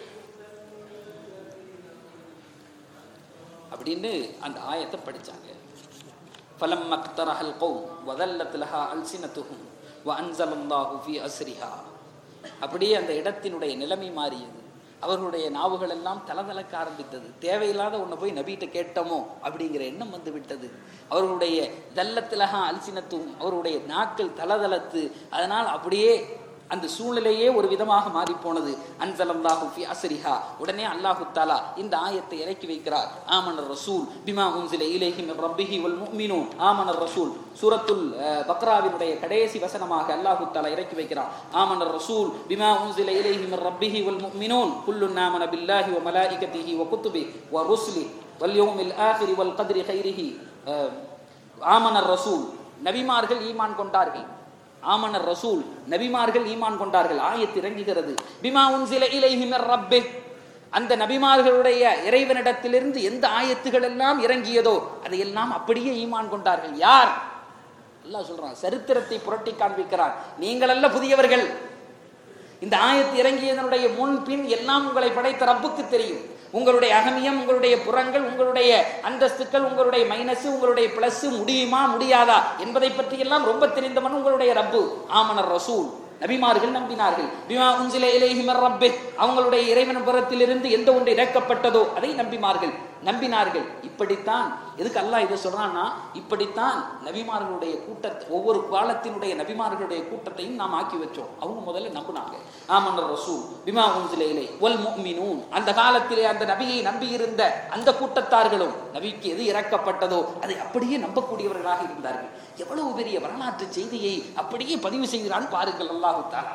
A: அப்படின்னு அந்த ஆயத்தை படிச்சாங்க ஃபலம் மக்தரஹல் கௌம் வதல்லத் லஹா அல்சினத்துஹும் வ அன்ஸலல்லாஹு ஃபீ அஸ்ரிஹா அப்படியே அந்த இடத்தினுடைய நிலைமை மாறியது அவர்களுடைய நாவுகள் எல்லாம் தலதலக்க ஆரம்பித்தது தேவையில்லாத ஒன்றை போய் நபிகிட்ட கேட்டோமோ அப்படிங்கிற எண்ணம் வந்து விட்டது அவர்களுடைய தல்லத்திலகா அல்சினத்தும் அவருடைய நாக்கள் தலதலத்து அதனால் அப்படியே அந்த சூழ்நிலையே ஒரு விதமாக மாறி போனது அன்சலல்லாஹு ஃபி அஸ்ரிஹா உடனே அல்லாஹு தாலா இந்த ஆயத்தை இறக்கி வைக்கிறார் ஆமனர் ரசூல் பிமா உன்சில இலைஹி மின் ரப்பிஹி வல் முஃமினூன் ஆமனர் ரசூல் சூரத்துல் அஹ், பக்ராவினுடைய கடைசி வசனமாக அல்லாஹு தாலா இறக்கி வைக்கிறார் ஆமனர் ரசூல் பிமா உன்சில இலைஹி மின் ரப்பிஹி வல் முஃமினூன் குல்லுன் ஆமன பில்லாஹி வ மலாயிகத்திஹி வ குத்துபி வ ருஸ்லி வல் யௌமில் ஆகிரி வல் கத்ரி கைரிஹி அஹ், ஆமனர் ரசூல் நபிமார்கள் ஈமான் கொண்டார்கள் ஆமனர் ரசூல் நபிமார்கள் ஈமான் கொண்டார்கள் ஆயத்து இறங்குகிறது பிமா உன்சில இலைஹி மிர் ரப்பி அந்த நபிமார்களுடைய இறைவனிடத்திலிருந்து எந்த ஆயத்துகள் எல்லாம் இறங்கியதோ அதையெல்லாம் அப்படியே ஈமான் கொண்டார்கள் யார் அல்லாஹ் சொல்றான் சரித்திரத்தை புரட்டி காண்பிக்கிறான் நீங்கள் அல்ல புதியவர்கள் இந்த ஆயத்து இறங்கியதனுடைய முன் பின் எல்லாம் உங்களை படைத்த ரப்புக்கு தெரியும் உங்களுடைய அகமியம் உங்களுடைய புறங்கள் உங்களுடைய அந்தஸ்துக்கள் உங்களுடைய மைனஸ் உங்களுடைய பிளஸ் முடியுமா முடியாதா என்பதை பற்றி எல்லாம் ரொம்ப தெரிந்தவன் உங்களுடைய ரப்பு ஆமனர் ரசூல் நபிமார்கள் நம்பினார்கள் பிமா உன்சில இலைஹி மிர் ரப்பி அவங்களுடைய இறைவன் புறத்திலிருந்து எந்த ஒன்று இறக்கப்பட்டதோ அதை நம்பினார்கள் நம்பினார்கள் இப்படித்தான் எதுக்கு அல்லாஹ் இதை சொல்றான்னா இப்படித்தான் நபிமார்களுடைய கூட்டத்தை ஒவ்வொரு காலத்தினுடைய நபிமார்களுடைய கூட்டத்தையும் நாம் ஆக்கி வச்சோம் அவங்க முதல்ல நம்பினாங்க ஆமன்னர் ரசூல் பிமா உன்சில இலை வல் முஃமினூன் அந்த காலத்திலே அந்த நபியை நம்பி இருந்த அந்த கூட்டத்தார்களும் நபிக்கு எது இறக்கப்பட்டதோ அதை அப்படியே நம்பக்கூடியவர்களாக இருந்தார்கள் எவ்வளவு பெரிய வரலாற்று செய்தியை அப்படியே பதிவு செய்கிறான் பாருங்கள் அல்லாஹு தாலா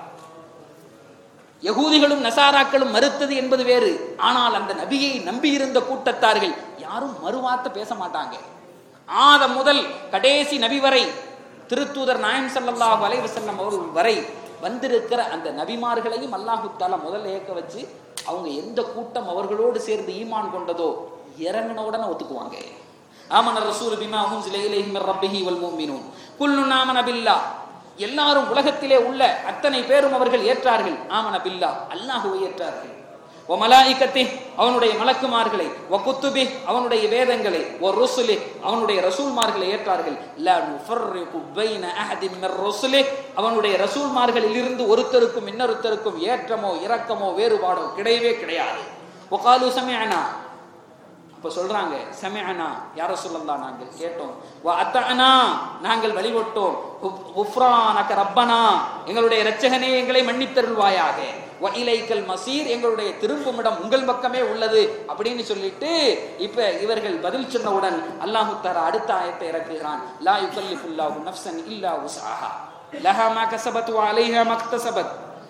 A: யகூதிகளும் நசாராக்களும் மறுத்தது என்பது வேறு ஆனால் அந்த நபியை நம்பியிருந்த கூட்டத்தார்கள் யாரும் மறுவார்த்தை பேச மாட்டாங்க ஆதம் முதல் கடைசி நபி வரை திருத்தூதர் நாயம் ஸல்லல்லாஹு அலைஹி வஸல்லம் அவர்கள் வரை வந்திருக்கிற அந்த நபிமார்களையும் அல்லாஹு தாலா முதல்ல ஏக்க வச்சு அவங்க எந்த கூட்டம் அவர்களோடு சேர்ந்து ஈமான் கொண்டதோ இறங்கின உடனே ஒத்துக்குவாங்க ஆமன ரசூல் பிமா உன்சில இலைஹி மிர் ரப்பிஹி வல் முஃமினூன் குல்லுன் ஆமன பில்லாஹ் எல்லாரும் உலகத்திலே உள்ள அத்தனை பேரும் அவர்கள் ஏற்றார்கள் ஆமன பில்லா அல்லாஹுவை ஏற்றார்கள் ஒ மலாயிக்கத்தி அவனுடைய மலக்குமார்களை ஒ குத்துபி அவனுடைய வேதங்களை ஒ ருசுலி அவனுடைய ரசூல்மார்களை ஏற்றார்கள் லா நுஃபர்ரிகு பைன அஹதின் மிர் ருசுலி அவனுடைய ரசூல்மார்களில் இருந்து ஒருத்தருக்கும் இன்னொருத்தருக்கும் ஏற்றமோ இரக்கமோ வேறுபாடோ கிடையவே கிடையாது ஒகாலு சமயனா அப்ப சொல்றாங்க சமயனா யார சொல்லலாம் நாங்கள் கேட்டோம் வ அத்தஅனா நாங்கள் வழிபட்டோம் உஃப்ரானக ரப்பனா எங்களுடைய இரட்சகனே எங்களை மன்னித்தருள்வாயாக வ இலைக்கல் மசீர் எங்களுடைய திரும்புமிடம் உங்கள் பக்கமே உள்ளது அப்படின்னு சொல்லிட்டு இப்ப இவர்கள் பதில் சொன்னவுடன் அல்லாஹு தஆலா அடுத்த ஆயத்தை இறக்குகிறான் லா யுகல்லிஃபுல்லாஹு நஃப்ஸன் இல்லா உஸ்ஆஹா லஹா மா கஸபத் வ அலைஹா மக்தஸபத்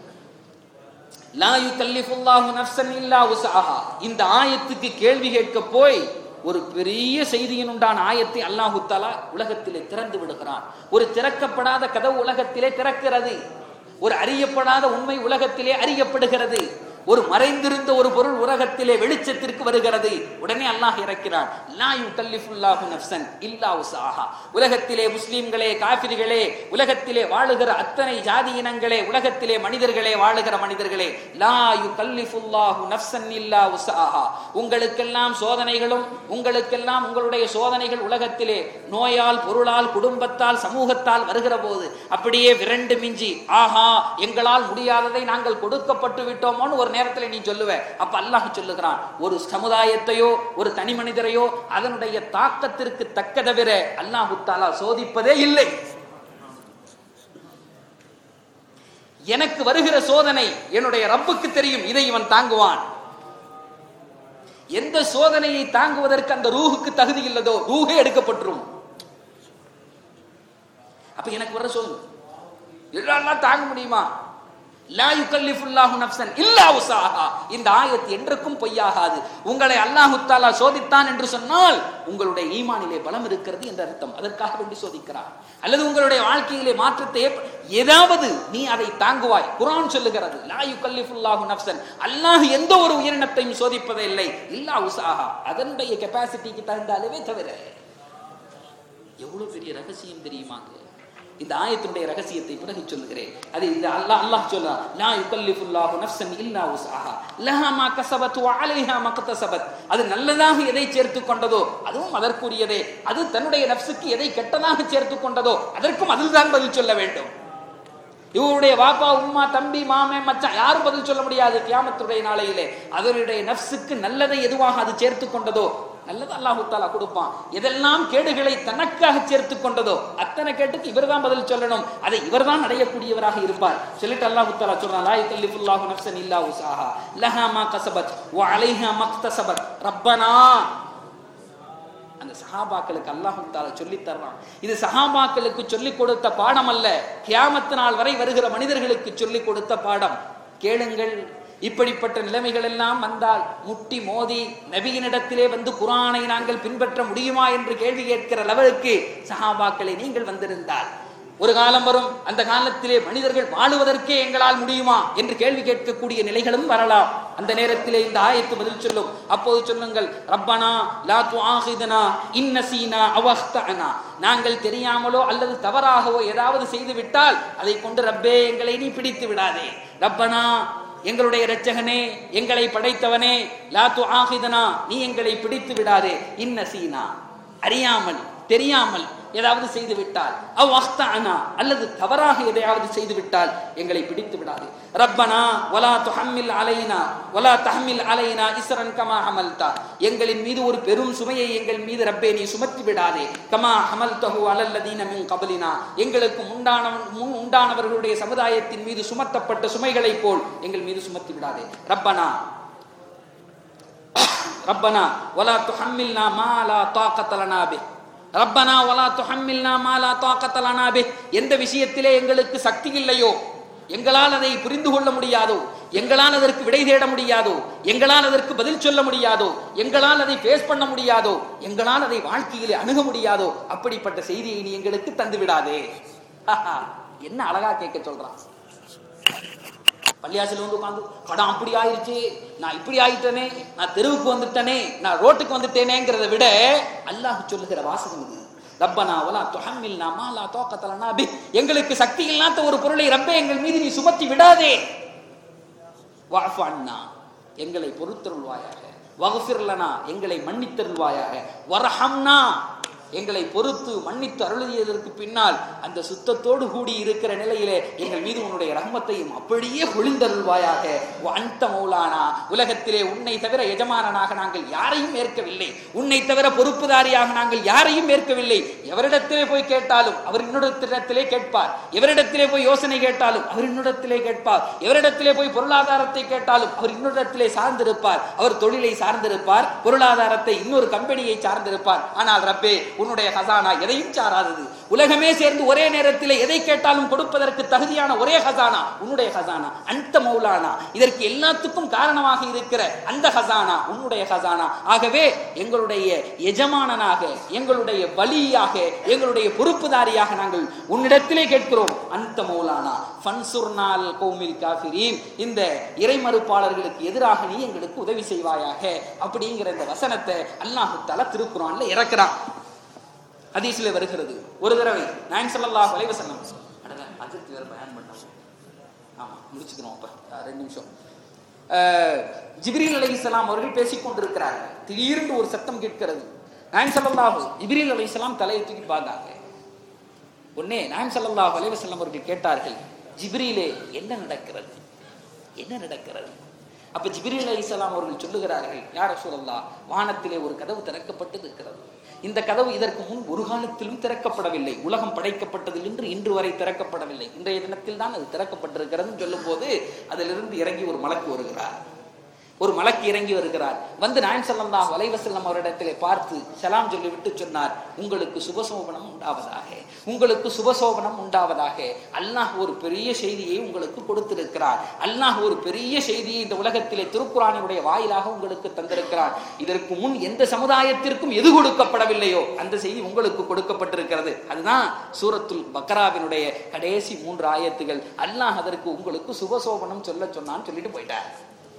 A: லா யுகல்லிஃபுல்லாஹு நஃப்ஸன் இல்லா உஸ்ஆஹா இந்த ஆயத்துக்கு கேள்வி கேட்க போய் ஒரு பெரிய செய்தியின் உண்டான ஆயத்தை அல்லாஹு தஆலா உலகத்திலே திறந்து விடுகிறான் ஒரு திறக்கப்படாத கதவு உலகத்திலே திறக்கிறது ஒரு அறியப்படாத உண்மை உலகத்திலே அறியப்படுகிறது ஒரு மறைந்திருந்த ஒரு பொருள் உலகத்திலே வெளிச்சத்திற்கு வருகிறது உடனே அல்லாஹ் இறக்கிறான் லா யுகல்லிஃபுல்லாஹு நஃப்ஸன் இல்லா உஸ்ஆஹா உலகத்திலே முஸ்லிம்களே காஃபிர்களே உலகத்திலே வாழுகிற அத்தனை ஜாதி இனங்களே உலகத்திலே மனிதர்களே வாழுகிற மனிதர்களே லா யுகல்லிஃபுல்லாஹு நஃப்ஸன் இல்லா உஸ்ஆஹா உங்களுக்கெல்லாம் சோதனைகளும் உங்களுக்கெல்லாம் உங்களுடைய சோதனைகள் உலகத்திலே நோயால் பொருளால் குடும்பத்தால் சமூகத்தால் வருகிற போது அப்படியே விரண்டு மிஞ்சி ஆஹா எங்களால் முடியாததை நாங்கள் கொடுக்கப்பட்டு விட்டோமோன்னு ஒரு நேரத்தில் நீ சொல்லுவ அப்ப அல்லாஹ் சொல்லுகிறான் ஒரு சமுதாயத்தையோ ஒரு தனி மனிதரையோ அதனுடைய தாக்கத்திற்கு தக்க தவிர அல்லாஹு தாலா சோதிப்பதே இல்லை எனக்கு வருகிற சோதனை என்னுடைய ரப்புக்கு தெரியும் இதை இவன் தாங்குவான் எந்த சோதனையை தாங்குவதற்கு அந்த ரூஹுக்கு தகுதி இல்லதோ ரூஹே எடுக்கப்பட்டுரும் அப்ப எனக்கு வர சோதனை எல்லாம் தாங்க முடியுமா லா யுகல்லிஃபுல்லாஹு நஃப்ஸன் இல்லா உஸாஹா இந்த ஆயத் என்றுக்கும் பொய்யாகாது உங்களை அல்லாஹு தஆலா சோதித்தான் என்று சொன்னால் உங்களுடைய ஈமானிலே பலம் இருக்கிறது என்ற அர்த்தம் அதற்காக வேண்டி சோதிக்கிறார் அல்லது உங்களுடைய வாழ்க்கையிலே மாற்றத்தை ஏற்ப- ஏதாவது நீ அதை தாங்குவாய் குர்ஆன் சொல்லுகிறது லா யுகல்லிஃபுல்லாஹு நஃப்ஸன் அல்லாஹ் எந்த ஒரு உயிரினத்தையும் சோதிப்பதே இல்லை இல்லா உஸாஹா அதனுடைய கெபாசிட்டிக்கு தகுந்த அளவே தவிர எவ்வளவு பெரிய ரகசியம் தெரியுமாங்க இந்த ஆயத்தினுடைய ரகசியத்தை பிறகு சொல்லுகிறேன் அது இந்த அல்லாஹ் அல்லாஹ் சொல்றான் லா யுகல்லிஃபுல்லாஹு நஃப்ஸன் இல்லா உஸ்ஆஹா லஹா மா கஸபத் வ அலைஹா மக்தஸபத் அது நல்லதாக எதை சேர்த்து கொண்டதோ அதுவும் அதற்குரியதே அது தன்னுடைய நஃப்ஸுக்கு எதை கெட்டதாக சேர்த்து கொண்டதோ அதற்கும் அதில் தான் பதில் சொல்ல வேண்டும் இவருடைய வாப்பா உம்மா தம்பி மாமே மச்சான் யாரும் பதில் சொல்ல முடியாது கியாமத்துடைய நாளையிலே அவருடைய நஃப்ஸுக்கு நல்லதை எதுவாக அது சேர்த்து கொண்டதோ நல்லது அல்லாஹு தாலா கொடுப்பான் எதெல்லாம் கேடுகளை தனக்காக சேர்த்து கொண்டதோ அத்தனை கேட்டுக்கு இவர்தான் பதில் சொல்லணும் அதை இவர்தான் அடையக்கூடியவராக இருப்பார் சொல்லிட்டு அல்லாஹு தாலா சொல்றான் லா யுகல்லிஃபுல்லாஹு நஃப்ஸன் இல்லா உஸாஹா லஹா மா கஸபத் வ அலைஹா மக்தஸபத் ரப்பனா அந்த சஹாபாக்களுக்கு அல்லாஹு தாலா சொல்லி தர்றான் இது சஹாபாக்களுக்கு சொல்லிக் கொடுத்த பாடம் அல்ல கியாமத்து நாள் வரை வருகிற மனிதர்களுக்கு சொல்லிக் கொடுத்த பாடம் கேளுங்கள் இப்படிப்பட்ட நிலைமைகள் எல்லாம் வந்தால் முட்டி மோதி நபியினிடத்திலே வந்து குரானை நாங்கள் பின்பற்ற முடியுமா என்று கேள்வி கேட்கிற லெவலுக்கு சஹாபாக்களை நீங்கள் வந்திருந்தால் ஒரு காலம் வரும் அந்த காலத்திலே மனிதர்கள் வாழுவதற்கே எங்களால் முடியுமா என்று கேள்வி கேட்கக்கூடிய நிலைகளும் வரலாம் அந்த நேரத்திலே இந்த ஆயத்து பதில் சொல்லும் அப்போது சொல்லுங்கள் ரப்பனா லா துஆஹிதனா இன்னசீனா அவஹ்தனா நாங்கள் தெரியாமலோ அல்லது தவறாகவோ ஏதாவது செய்து விட்டால் அதை கொண்டு ரப்பே எங்களை நீ பிடித்து விடாதே ரப்பனா எங்களுடைய இரட்சகனே எங்களை படைத்தவனே லா துஆஹிதனா நீ எங்களை பிடித்து விடாதே இன்னசீனா அறியாமல் தெரியாமல் ஏதாவது செய்து விட்டால் அவ் அஹ்தஅனா அல்லது தவறாக எதையாவது செய்து விட்டால் எங்களை பிடித்து விடாது ரப்பனா வலா துஹம்மில் அலைனா வலா தஹம்மில் அலைனா இஸ்ரன் கமா ஹமல்தா எங்களின் மீது ஒரு பெரும் சுமையை எங்கள் மீது ரப்பே நீ சுமத்தி விடாதே கமா ஹமல்தஹு அலல்லதீன மின் கபலினா எங்களுக்கு முண்டான முன் உண்டானவர்களுடைய சமுதாயத்தின் மீது சுமத்தப்பட்ட சுமைகளைப் போல் எங்கள் மீது சுமத்தி விடாதே ரப்பனா ரப்பனா வலா துஹம்மில்னா மா லா தாக்கத லனா பிஹ் ரப்பனா வலா துஹம்மில்னா மா லா தாக்கத லனா பிஹ் எந்த விஷயத்திலே எங்களுக்கு சக்தி இல்லையோ எங்களால் அதை புரிந்து கொள்ள முடியாதோ எங்களால் அதற்கு விடை தேட முடியாதோ எங்களால் அதற்கு பதில் சொல்ல முடியாதோ எங்களால் அதை ஃபேஸ் பண்ண முடியாதோ எங்களால் அதை வாழ்க்கையிலே அணுக முடியாதோ அப்படிப்பட்ட செய்தியை நீ எங்களுக்கு தந்து விடாதே ஆஹா, என்ன அழகா கேட்க சொல்றான் பள்ளியாசில வந்து உட்காந்து படம் அப்படி ஆயிருச்சு நான் இப்படி ஆயிட்டனே நான் தெருவுக்கு வந்துட்டனே நான் ரோட்டுக்கு வந்துட்டேனேங்கிறத விட அல்லாஹ் சொல்லுகிற வாசகம் இது ரப்பனா வலா துஹம்மில்னா மா லா தாக்கத லனா பி எங்களுக்கு சக்தி இல்லாத ஒரு பொருளை ரப்பே எங்கள் மீது நீ சுமத்தி விடாதே வஅஃபு அன்னா எங்களை பொறுத்தருள்வாயாக வகுஃபிர் லனா எங்களை மன்னித்தருள்வாயாக வரஹம்னா எங்களை பொறுத்து மன்னித்து அருளியதற்கு பின்னால் அந்த சுத்தத்தோடு கூடி இருக்கிற நிலையிலே எங்கள் மீது உன்னுடைய ரஹ்மத்தையும் அப்படியே பொழிந்தருள்வாயாக அந்த மௌலானா உலகத்திலே உன்னை தவிர எஜமானனாக நாங்கள் யாரையும் ஏற்கவில்லை உன்னை தவிர பொறுப்புதாரியாக நாங்கள் யாரையும் ஏற்கவில்லை எவரிடத்திலே போய் கேட்டாலும் அவர் இன்னொருத்திடத்திலே கேட்பார் எவரிடத்திலே போய் யோசனை கேட்டாலும் அவர் இன்னொருத்திலே கேட்பார் எவரிடத்திலே போய் பொருளாதாரத்தை கேட்டாலும் அவர் இன்னொருடத்திலே சார்ந்திருப்பார் அவர் தொழிலை சார்ந்திருப்பார் பொருளாதாரத்தை இன்னொரு கம்பெனியை சார்ந்திருப்பார் ஆனால் ரப்பே உன்னுடைய ஹசானா எதையும் சாராதது உலகமே சேர்ந்து ஒரே நேரத்தில் எதை கேட்டாலும் கொடுப்பதற்கு தகுதியான ஒரே ஹசானா உன்னுடைய ஹசானா அந்த மௌலானா இதற்கு எல்லாத்துக்கும் காரணமாக இருக்கிற அந்த ஹசானா உன்னுடைய ஹசானா ஆகவே எங்களுடைய எஜமானனாக எங்களுடைய வலியாக எங்களுடைய பொறுப்புதாரியாக நாங்கள் உன்னிடத்திலே கேட்கிறோம் அந்த மௌலானா ஃபன்சுர்னால் கௌமில் காஃபிரீன் இந்த இறைமறுப்பாளர்களுக்கு எதிராக நீ எங்களுக்கு உதவி செய்வாயாக அப்படிங்கிற இந்த வசனத்தை அல்லாஹு தஆலா திருக்குறான்ல இறக்குறான் ஹதீஸ்ல வருகிறது ஒரு தடவை நான் ஸல்லல்லாஹு அலைஹி வஸல்லம் அடடா அஜித் வேற பயன் பண்ணோம் ஆமா முடிச்சுக்கிறோம் அப்ப அஹ், ரெண்டு நிமிஷம் அஹ், ஜிப்ரீல் அலைஹிஸ்ஸலாம் அவர்கள் பேசிக் கொண்டிருக்கிறார்கள் திடீர்னு ஒரு சத்தம் கேட்கிறது நான் ஸல்லல்லாஹு ஜிப்ரீல் அலைஹிஸ்ஸலாம் தலையை தூக்கி பார்த்தாங்க உடனே நான் ஸல்லல்லாஹு அலைஹி வஸல்லம் அவர்கள் கேட்டார்கள் ஜிப்ரீலே என்ன நடக்கிறது என்ன நடக்கிறது அப்ப ஜிப்ரீல் அலைஹிஸ்ஸலாம் அவர்கள் சொல்லுகிறார்கள் யார் ரசூலல்லாஹ் வானத்திலே ஒரு கதவு திறக்கப்பட்டு இருக்கிறது இந்த கதவு இதற்கு முன் ஒரு காலத்திலும் திறக்கப்படவில்லை உலகம் படைக்கப்பட்டதிலிருந்து இன்று வரை திறக்கப்படவில்லை இன்றைய தினத்தில் தான் அது திறக்கப்பட்டிருக்கிறதுன்னு சொல்லும்போது அதிலிருந்து இறங்கி ஒரு மலக்கு வருகிறார் ஒரு மலக்கு இறங்கி வருகிறார் வந்து நாயன் ஸல்லல்லாஹு அலைஹி வஸல்லம் அவரிடத்திலே பார்த்து சலாம் சொல்லிவிட்டு சொன்னார் உங்களுக்கு சுபசோபனம் உண்டாவதாக உங்களுக்கு சுபசோபனம் உண்டாவதாக அல்லாஹ் ஒரு பெரிய செய்தியை உங்களுக்கு கொடுத்திருக்கிறார் அல்லாஹ் ஒரு பெரிய செய்தியை இந்த உலகத்திலே திருக்குறானினுடைய வாயிலாக உங்களுக்கு தந்திருக்கிறார் இதற்கு முன் எந்த சமுதாயத்திற்கும் எது கொடுக்கப்படவில்லையோ அந்த செய்தி உங்களுக்கு கொடுக்கப்பட்டிருக்கிறது அதுதான் சூரத்துல் பக்ராவினுடைய கடைசி மூன்று ஆயத்துகள் அல்லாஹ் அதற்கு உங்களுக்கு சுபசோபனம் சொல்ல சொன்னான்னு சொல்லிட்டு போயிட்டார்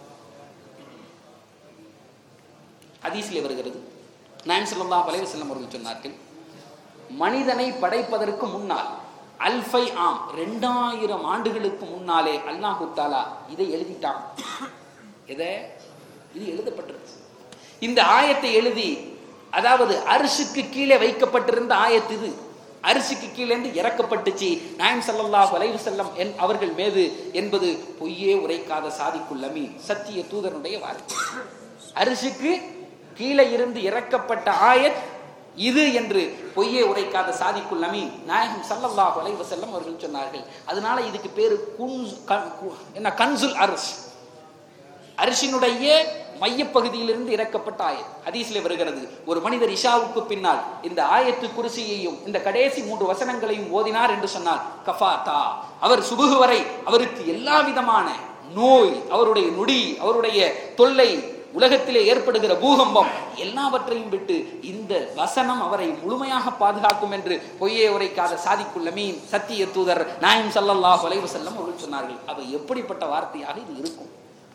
A: ஹதீஸில் வருகிறது நான் ஸல்லல்லாஹு அலைஹி வஸல்லம் அவர்கள் சொன்னார்கள் மனிதனை படைப்பதற்கு முன்னால் அல்ஃபை ஆம் ரெண்டாயிரம் ஆண்டுகளுக்கு முன்னாலே அல்லாஹு தாலா இதை எழுதிட்டான் எதை இது எழுதப்பட்டிருக்கு இந்த ஆயத்தை எழுதி அதாவது அரிசுக்கு கீழே வைக்கப்பட்டிருந்த ஆயத்து இது அரிசிக்கு கீழேந்து இறக்கப்பட்டுச்சு நாயம் ஸல்லல்லாஹு அலைஹி வஸல்லம் என் அவர்கள் மீது என்பது பொய்யே உரைக்காத சாதிக்குள் அமீன் சத்திய தூதனுடைய வார்த்தை அரிசிக்கு கீழே இருந்து இறக்கப்பட்ட ஆயத் இது என்று பொய்யே உரைக்காத சாதிக்குள் அமீன் நாயகம் ஸல்லல்லாஹு அலைஹி வஸல்லம் அவர்கள் சொன்னார்கள் அதனால இதுக்கு பேரு குன்ஸ் கன்- கு- என்ன கன்சுல் அரிசி அரிசினுடைய மையப்பகுதியிலிருந்து இறக்கப்பட்ட ஆயத் ஹதீஸ்ல வருகிறது ஒரு மனிதர் இஷாவுக்கு பின்னால் இந்த ஆயத்து குருசியையும் இந்த கடைசி மூன்று வசனங்களையும் ஓதினார் என்று சொன்னால் கஃபாத்தா அவர் சுபுகு வரை அவருக்கு எல்லா விதமான நோய் அவருடைய நொடி அவருடைய தொல்லை உலகத்திலே ஏற்படுகிற பூகம்பம் எல்லாவற்றையும் விட்டு இந்த வசனம் அவரை முழுமையாக பாதுகாக்கும் என்று பொய்யே உரைக்காத சாதிக்குள்ள மீன் சத்திய தூதர் நாயம் ஸல்லல்லாஹு அலைஹி வஸல்லம் அவர்கள் சொன்னார்கள் அவை எப்படிப்பட்ட வார்த்தையாக இது இருக்கும்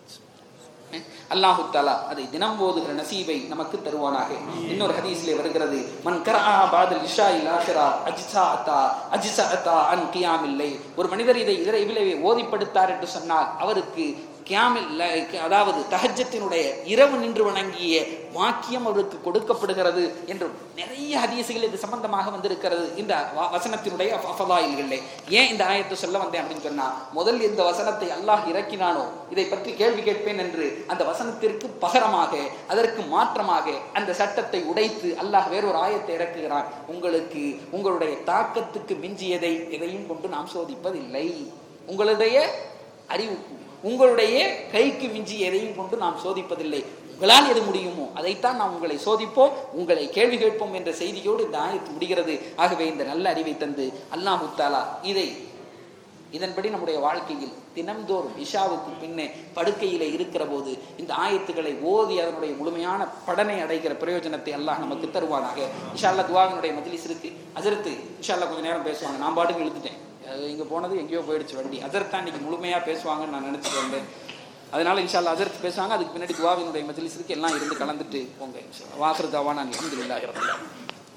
A: அல்லாஹு தாலா அதை தினம் போதுகிற நசீபை நமக்கு தருவானாக இன்னொரு ஹதீஸ்ல வருகிறது மன் கரா பாதல் இஷா இலாஹிரா அஜிசா அத்தா அஜிசா அத்தா அன் கியாமில்லை ஒரு மனிதர் இதை இறைவிலை ஓதிப்படுத்தார் என்று சொன்னால் அவருக்கு கியாமில் அதாவது தஹஜத்தினுடைய இரவு நின்று வணங்கிய வாக்கியம் அவருக்கு கொடுக்கப்படுகிறது என்று நிறைய ஹதீசுகள் இது சம்பந்தமாக வந்திருக்கிறது இந்த வ- வசனத்தினுடைய அஃபதாயில்களே ஏன் இந்த ஆயத்தை சொல்ல வந்தேன் அப்படின்னு சொன்னா முதல் இந்த வசனத்தை அல்லாஹ் இறக்கினானோ இதை பற்றி கேள்வி கேட்பேன் என்று அந்த வசனத்திற்கு பகரமாக அதற்கு மாற்றமாக அந்த சட்டத்தை உடைத்து அல்லாஹ் வேறொரு ஆயத்தை இறக்குகிறான் உங்களுக்கு உங்களுடைய தாக்கத்துக்கு மிஞ்சியதை எதையும் கொண்டு நாம் சோதிப்பதில்லை உங்களுடைய அறிவுக்கு உங்களுடைய கைக்கு மிஞ்சி எதையும் கொண்டு நாம் சோதிப்பதில்லை உங்களால் எது முடியுமோ அதைத்தான் நாம் உங்களை சோதிப்போம் உங்களை கேள்வி கேட்போம் என்ற செய்தியோடு இந்த ஆயத்து முடிகிறது ஆகவே இந்த நல்ல அறிவை தந்து அல்லாஹ் தாலா இதை இதன்படி நம்முடைய வாழ்க்கையில் தினம்தோறும் இஷாவுக்கு பின்னே படுக்கையிலே இருக்கிற போது இந்த ஆயத்துக்களை ஓதி அதனுடைய முழுமையான படனை அடைகிற பிரயோஜனத்தை அல்லாஹ் நமக்கு தருவானாக இஷா அல்லா துவாவினுடைய மஜ்லிஸ் இருக்கு அஜரத்து இஷா அல்லா கொஞ்ச நேரம் பேசுவாங்க நான் பாட்டுக்கு இழுத்துட்டேன் அது இங்க போனது எங்கேயோ போயிடுச்சு வண்டி அஜரத் தான் இன்னைக்கு முழுமையா பேசுவாங்கன்னு நான் நினைச்சிட்டு வந்தேன் அதனால இன்ஷா அல்லா அஜரத் பேசுவாங்க அதுக்கு பின்னாடி துவாவினுடைய மஜ்லிஸ் இருக்கு எல்லாம் இருந்து கலந்துட்டு போங்க இன்ஷா அல்லாஹ். வாக்குறு தவான் அல்ஹம்துலில்லாஹி ரப்பில் ஆலமீன்.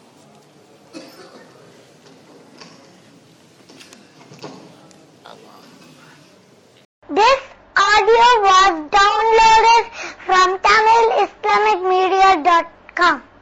B: This audio was downloaded from TamilIslamicMedia.com.